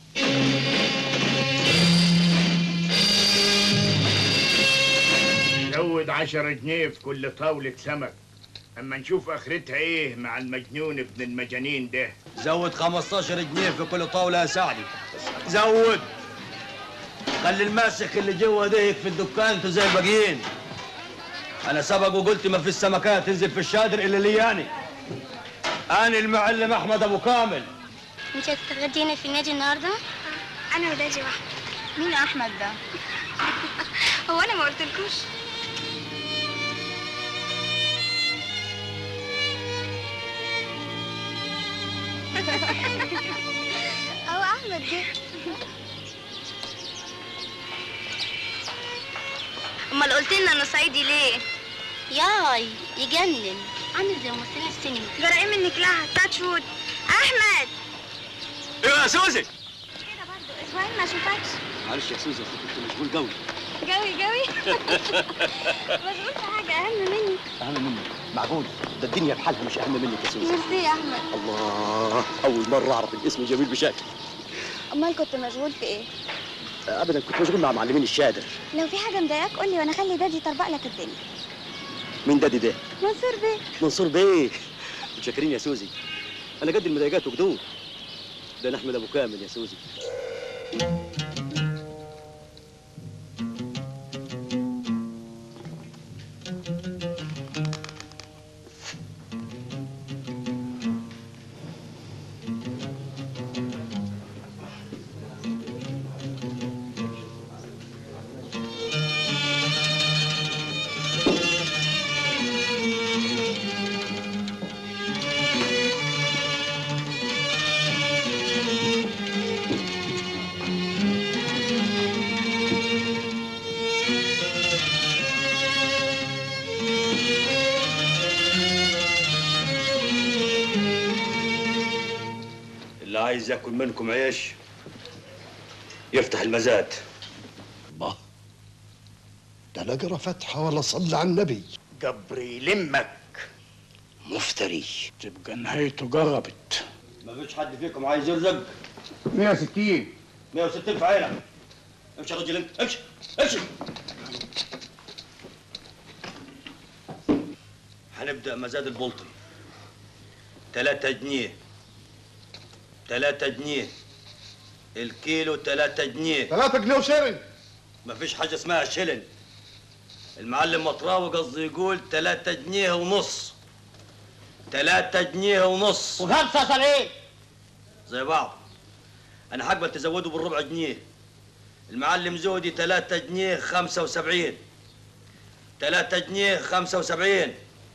زود عشرة جنيه في كل طاولة سمك اما نشوف اخرتها ايه مع المجنون ابن المجانين ده زود 15 جنيه في كل طاولة يا سعدي زود خلي الماسك اللي جوا ده يكفي الدكان انتوا زي الباقيين انا سبق وقلت ما في السمكات تنزل في الشادر الا لياني انا المعلم احمد ابو كامل انت هتتغدينا في النادي النهارده؟ انا وداجي واحمد مين احمد ده؟ هو انا ما قلتلكوش هو احمد ده امال قلت لنا انه صعيدي ليه؟ ياي يجنن عامل زي ممثلين السينما جرى ايه منك لها تاتش وود احمد ايوه يا سوزي اسماعيل ما شوفكش معلش يا سوزي كنت مشغول قوي جوي جوي مشغول في حاجه اهم مني اهم منك معقول ده الدنيا بحالها مش اهم منك يا سوزي ميرسي يا احمد الله اول مره اعرف الاسم جميل بشكل امال كنت مشغول في ايه ابدا كنت مشغول مع معلمين الشادر لو في حاجه مضايقاك قول لي وانا اخلي دادي يطربق لك الدنيا مين دادي ده منصور بيه منصور بيه متشكرين يا سوزي انا قد المضايقات وقدود ده انا احمد ابو كامل يا سوزي اللي عايز ياكل منكم عيش يفتح المزاد ده لا قرا فاتحه ولا صلى على النبي جبري لمك مفتري تبقى نهايته قربت ما فيش حد فيكم عايز يرزق 160 160 في عينك امشي يا رجل انت امشي امشي هنبدأ مزاد البلطي 3 جنيه 3 جنيه الكيلو 3 جنيه 3 جنيه وشرن مفيش حاجة اسمها شلن المعلم مطراوي قصدي يقول 3 جنيه ونص 3 جنيه ونص وخمسة سبعين زي بعض انا هقبل تزوده بالربع جنيه المعلم زودي 3 جنيه 75 3 جنيه 75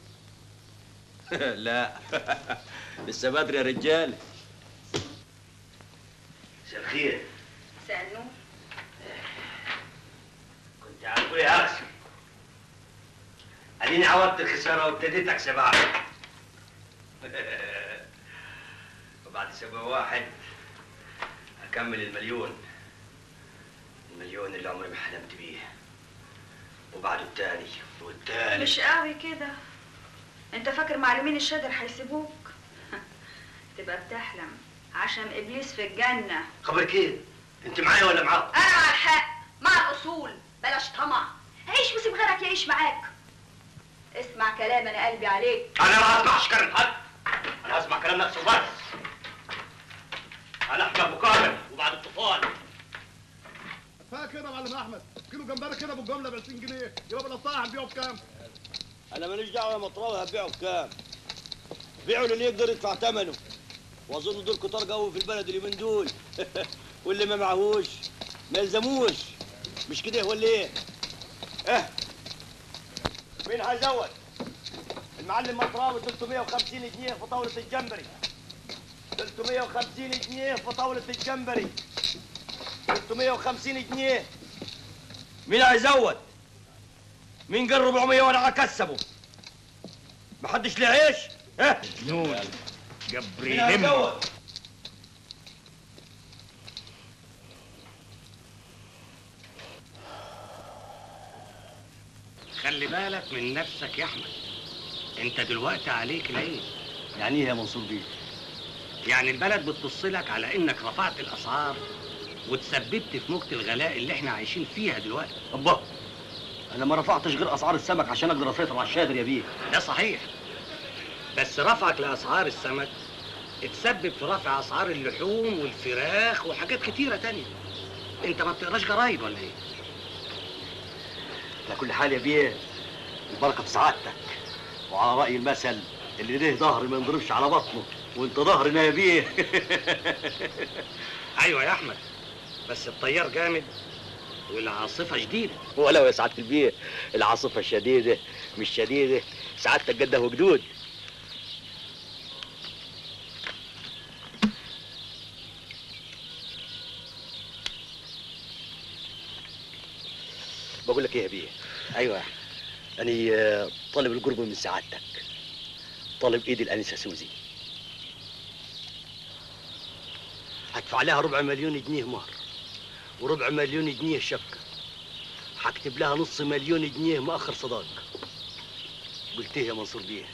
لا لسه بدري يا رجال مساء الخير سألنوه كنت هتقول يا هرس اديني عوضت الخساره وابتديت اكسب عقل وبعد سبع واحد اكمل المليون المليون اللي عمري ما حلمت بيه وبعد التاني والتالت مش قوي كده انت فاكر معلمين الشادر هيسيبوك تبقى بتحلم عشان ابليس في الجنه خبرك ايه؟ انت معايا ولا معاه؟ انا مع الحق مع الاصول بلاش طمع عيش وسيب غيرك يعيش معاك اسمع كلام انا قلبي عليك انا ما هسمعش كلام حد انا هسمع كلام نفسي وبس انا احمد ابو كامل وبعد الطوفان كفايه كده يا معلم احمد كيلو جمبري كده بالجمله ب 20 جنيه يبقى بالقطاع هنبيعه بكام؟ انا ماليش دعوه يا مطراوي هبيعه بكام بيعوا للي يقدر يدفع ثمنه واظن دول كتار قوي في البلد اليومين دول واللي ما معهوش ما يلزموش مش كده ولا ايه؟ اه مين هيزود؟ المعلم مطراوي 350 جنيه في طاولة الجمبري 350 جنيه في طاولة الجمبري 350 جنيه مين هيزود؟ مين قال 400 وانا هكسبه؟ محدش له عيش؟ ها؟ نون جبري مين هيزود؟ خلي بالك من نفسك يا احمد انت دلوقتي عليك العين يعني ايه يا منصور بيه؟ يعني البلد بتبص لك على انك رفعت الاسعار وتسببت في موجة الغلاء اللي احنا عايشين فيها دلوقتي الله انا ما رفعتش غير اسعار السمك عشان اقدر اسيطر على الشادر يا بيه ده صحيح بس رفعك لاسعار السمك اتسبب في رفع اسعار اللحوم والفراخ وحاجات كتيره تانية انت ما بتقراش جرايد ولا ايه على كل حال يا بيه البركه في سعادتك وعلى راي المثل اللي ليه ظهر ما ينضربش على بطنه وانت ظهرنا يا بيه ايوه يا احمد بس الطيار جامد والعاصفه شديده ولو يا سعاده البيه العاصفه الشديده مش شديده سعادتك قده وجدود بقول لك ايه يا بيه ايوه انا آه، طالب القرب من سعادتك طالب ايدي الانسه سوزي هدفع لها ربع مليون جنيه مهر وربع مليون جنيه شبكه هكتب لها نص مليون جنيه مؤخر صداق قلت ايه يا منصور بيه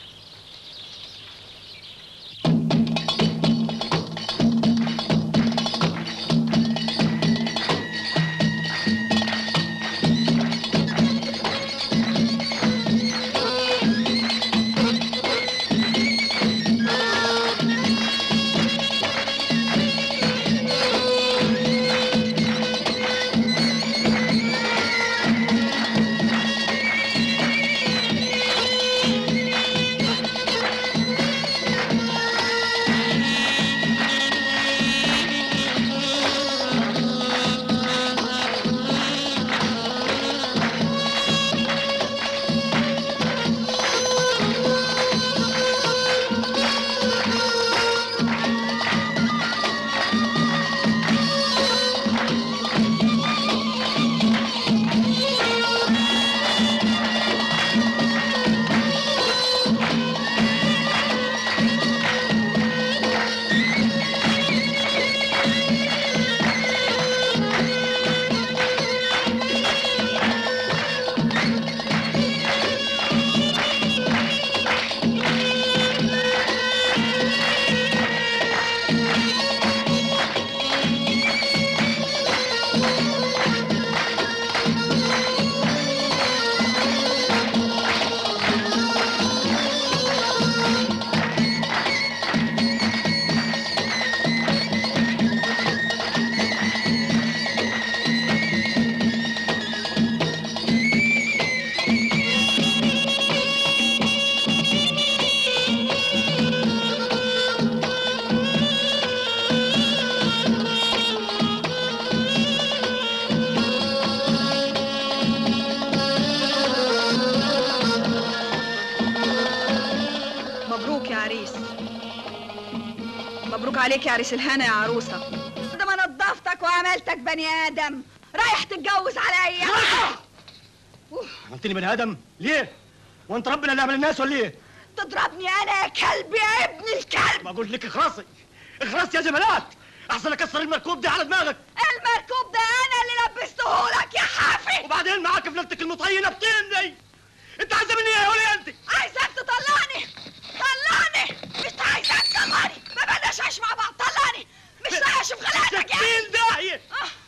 مبروك عليك يا عريس الهنا يا عروسه ده ما نضفتك وعملتك بني ادم رايح تتجوز عليا عملتني بني ادم ليه وانت ربنا اللي عمل الناس ولا ايه تضربني انا يا كلب يا ابن الكلب بقول لك اخرسي اخرسي يا جمالات احسن اكسر المركوب ده على دماغك المركوب ده انا اللي لبسته لك يا حافي وبعدين معاك فلتك المطينه بطين دي انت عايزه مني ايه قولي انت عايزاك تطلعني طلعني مش عايزاك تطلعني ما بدناش عايش مع بعض طلعني مش رايح اشوف غلاتك يا ستين داهيه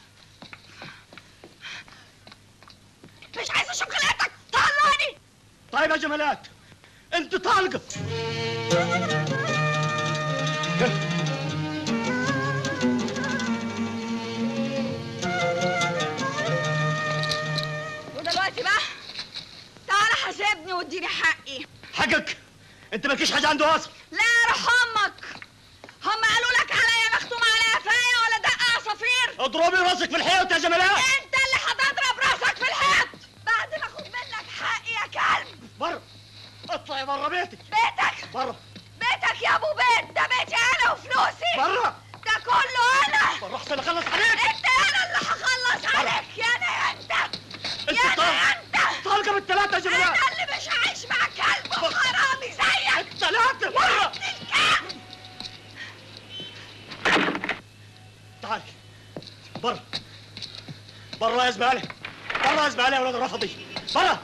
مش عايز اشوف غلاتك طلعني طيب يا جمالات انت طالقه ودلوقتي بقى تعالى حاسبني واديني حقي حقك انت مالكيش حاجه عنده اصل لا روح امك هم قالوا لك عليا مختوم على قفايا ولا دق عصافير اضربي راسك في الحيط يا جمالات انت اللي هتضرب راسك في الحيط بعد ما اخد منك حقي يا كلب بره اطلعي بره بيتك بيتك بره بيتك يا ابو بيت ده بيتي انا وفلوسي بره ده كله انا بره احسن اخلص عليك انت انا اللي هخلص عليك يا انا يا انت يا انا يا انت طالقه بالثلاثه يا جمالات انا اللي مش عايش مع كلب وحرامي زيك الثلاثه بره تعالي بره بره يا زباله بره يا زباله يا ولاد الرفضي بره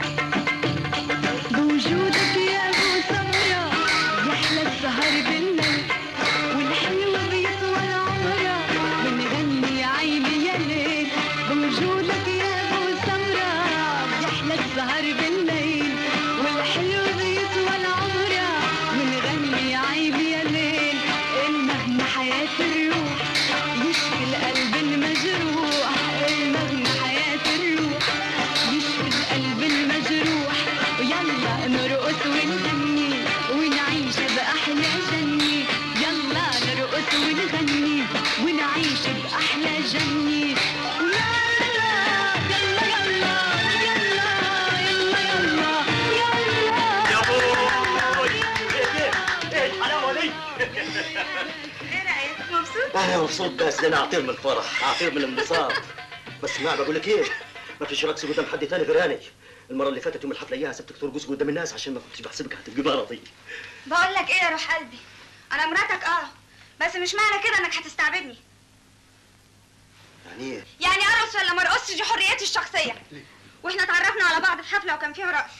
بوجودك يا ابو سمرة يحلى السهر بالليل والحلوة بيطول عمرها بنغني يا عيني يا ليل بوجودك يا ابو سمرة يحلى السهر بالليل والحلوة بيطول عمرها بنغني يا عيني يا ليل المغنى حياة الروح يشفي القلب المجروح المغنى حياة الروح يشفي القلب المجروح ويلا نرقص ونغني ونعيش بأحلى جنة يلا نرقص ونغني ونعيش بأحلى جنة ويلا يلا يلا يلا يلا يلا يلا يا ابوي ايه ايه الحلاوه دي ايه رايك مبسوط انا مبسوط بس ده انا اعطير من الفرح اعطير من الانبساط بس ما بقول لك ايه ما فيش رقص قدام حد تاني غير المره اللي فاتت يوم الحفله اياها سبتك ترقص قدام الناس عشان ما كنتش بحسبك هتبقي مرضي بقول لك ايه يا روح قلبي انا مراتك اه بس مش معنى كده انك هتستعبدني يعني ايه يعني ارقص ولا ما ارقصش دي حريتي الشخصيه واحنا اتعرفنا على بعض في حفله وكان فيها رقص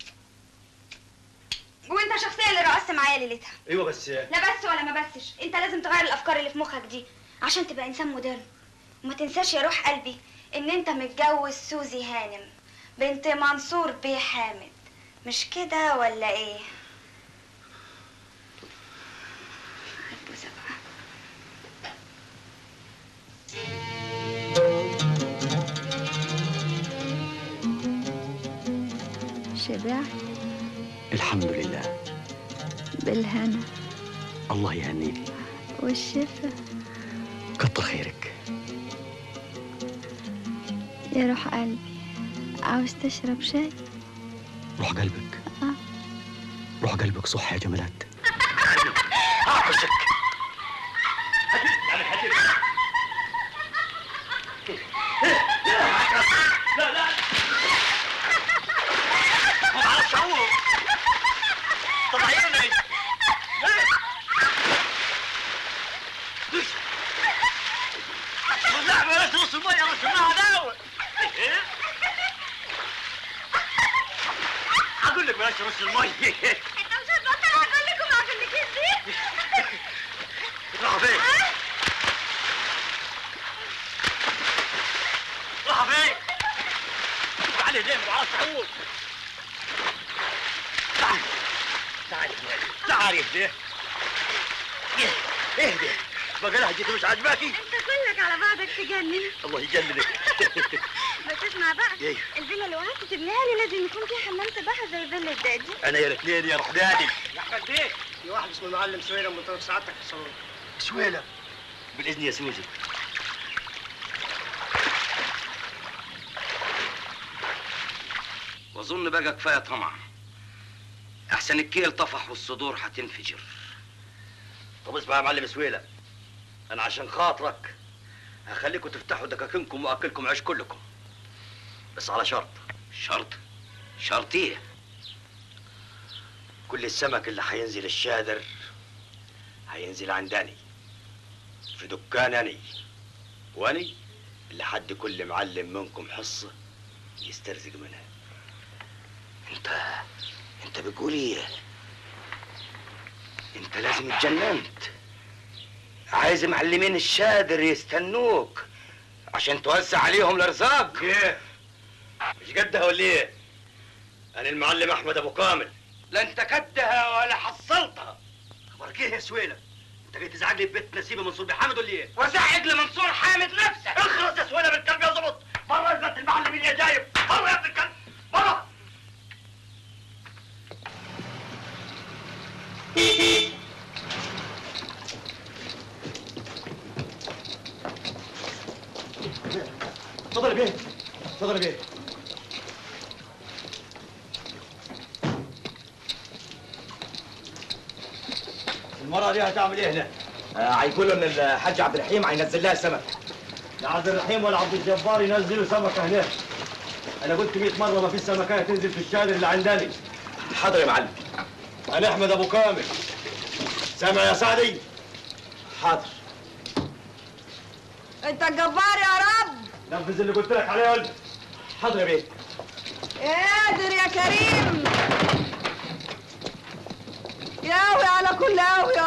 وانت الشخصيه اللي رقصت معايا ليلتها ايوه بس لا بس ولا ما بسش انت لازم تغير الافكار اللي في مخك دي عشان تبقى انسان مودرن وما تنساش يا روح قلبي ان انت متجوز سوزي هانم بنت منصور بيه حامد مش كده ولا ايه هتبوسها بقى. شبعت الحمد لله بالهنا الله يهنيك والشفا كتر خيرك يا روح قلبي عاوز تشرب شاي روح قلبك آه. روح قلبك صح يا جمالات اعطشك لا لا ما بعرفش اعوم طلعيني لا بلاش نص المية انا سمعها داوي اقول لك بلاش نص المية انت مش هتبطل هقول لكم هقول لك ازاي راح فين؟ راح فين؟ تعالي ليه ما بعرفش اعوم تعالي تعالي تعالي اهدي اهدي بقى لهجتي مش عاجباكي انت كلك على بعضك تجنن الله يجننك بس اسمع بقى ايه؟ الفيلا اللي وعدت تبنيها لي لازم يكون فيها حمام سباحه زي فيلا الدادي انا يا رجلين يا رحداني يا احمد بيه في واحد اسمه المعلم سويلة منطقه سعادتك في الصالون سويلة بالاذن يا سوزي واظن بقى كفايه طمع احسن الكيل طفح والصدور هتنفجر طب اسمع يا معلم سويلة انا عشان خاطرك هخليكم تفتحوا دكاكينكم واكلكم عيش كلكم بس على شرط شرط شرط ايه كل السمك اللي هينزل الشادر هينزل عندني في دكانني واني اللي حد كل معلم منكم حصه يسترزق منها انت انت بتقول ايه انت لازم اتجننت عايز معلمين الشادر يستنوك عشان توسع عليهم الارزاق ايه مش قدها ولا ايه انا المعلم احمد ابو كامل لا انت كدها ولا حصلتها خبرك ايه يا سويلة انت جاي تزعج لي في بيت نسيبه منصور بحامد ولا ايه وزعج لمنصور حامد نفسك اخلص يا سويلة بالكلب يا ظبط بره يا بنت المعلمين يا جايب بره يا ابن الكلب بره اتفضل يا بيه اتفضل يا بيه المرأة دي هتعمل ايه هنا؟ آه هيقولوا ان الحاج عبد الرحيم هينزل لها سمك. لا عبد الرحيم ولا عبد الجبار ينزلوا سمكة هناك. أنا قلت 100 مرة ما فيش سمكة تنزل في الشادر اللي عندنا. حاضر يا معلم. أنا أحمد أبو كامل. سامع يا سعدي؟ حاضر. انت الجبار يا رب نفذ اللي قلت لك عليه يا ولد. حاضر يا بيه. قادر يا كريم ياوي على كل قوي يا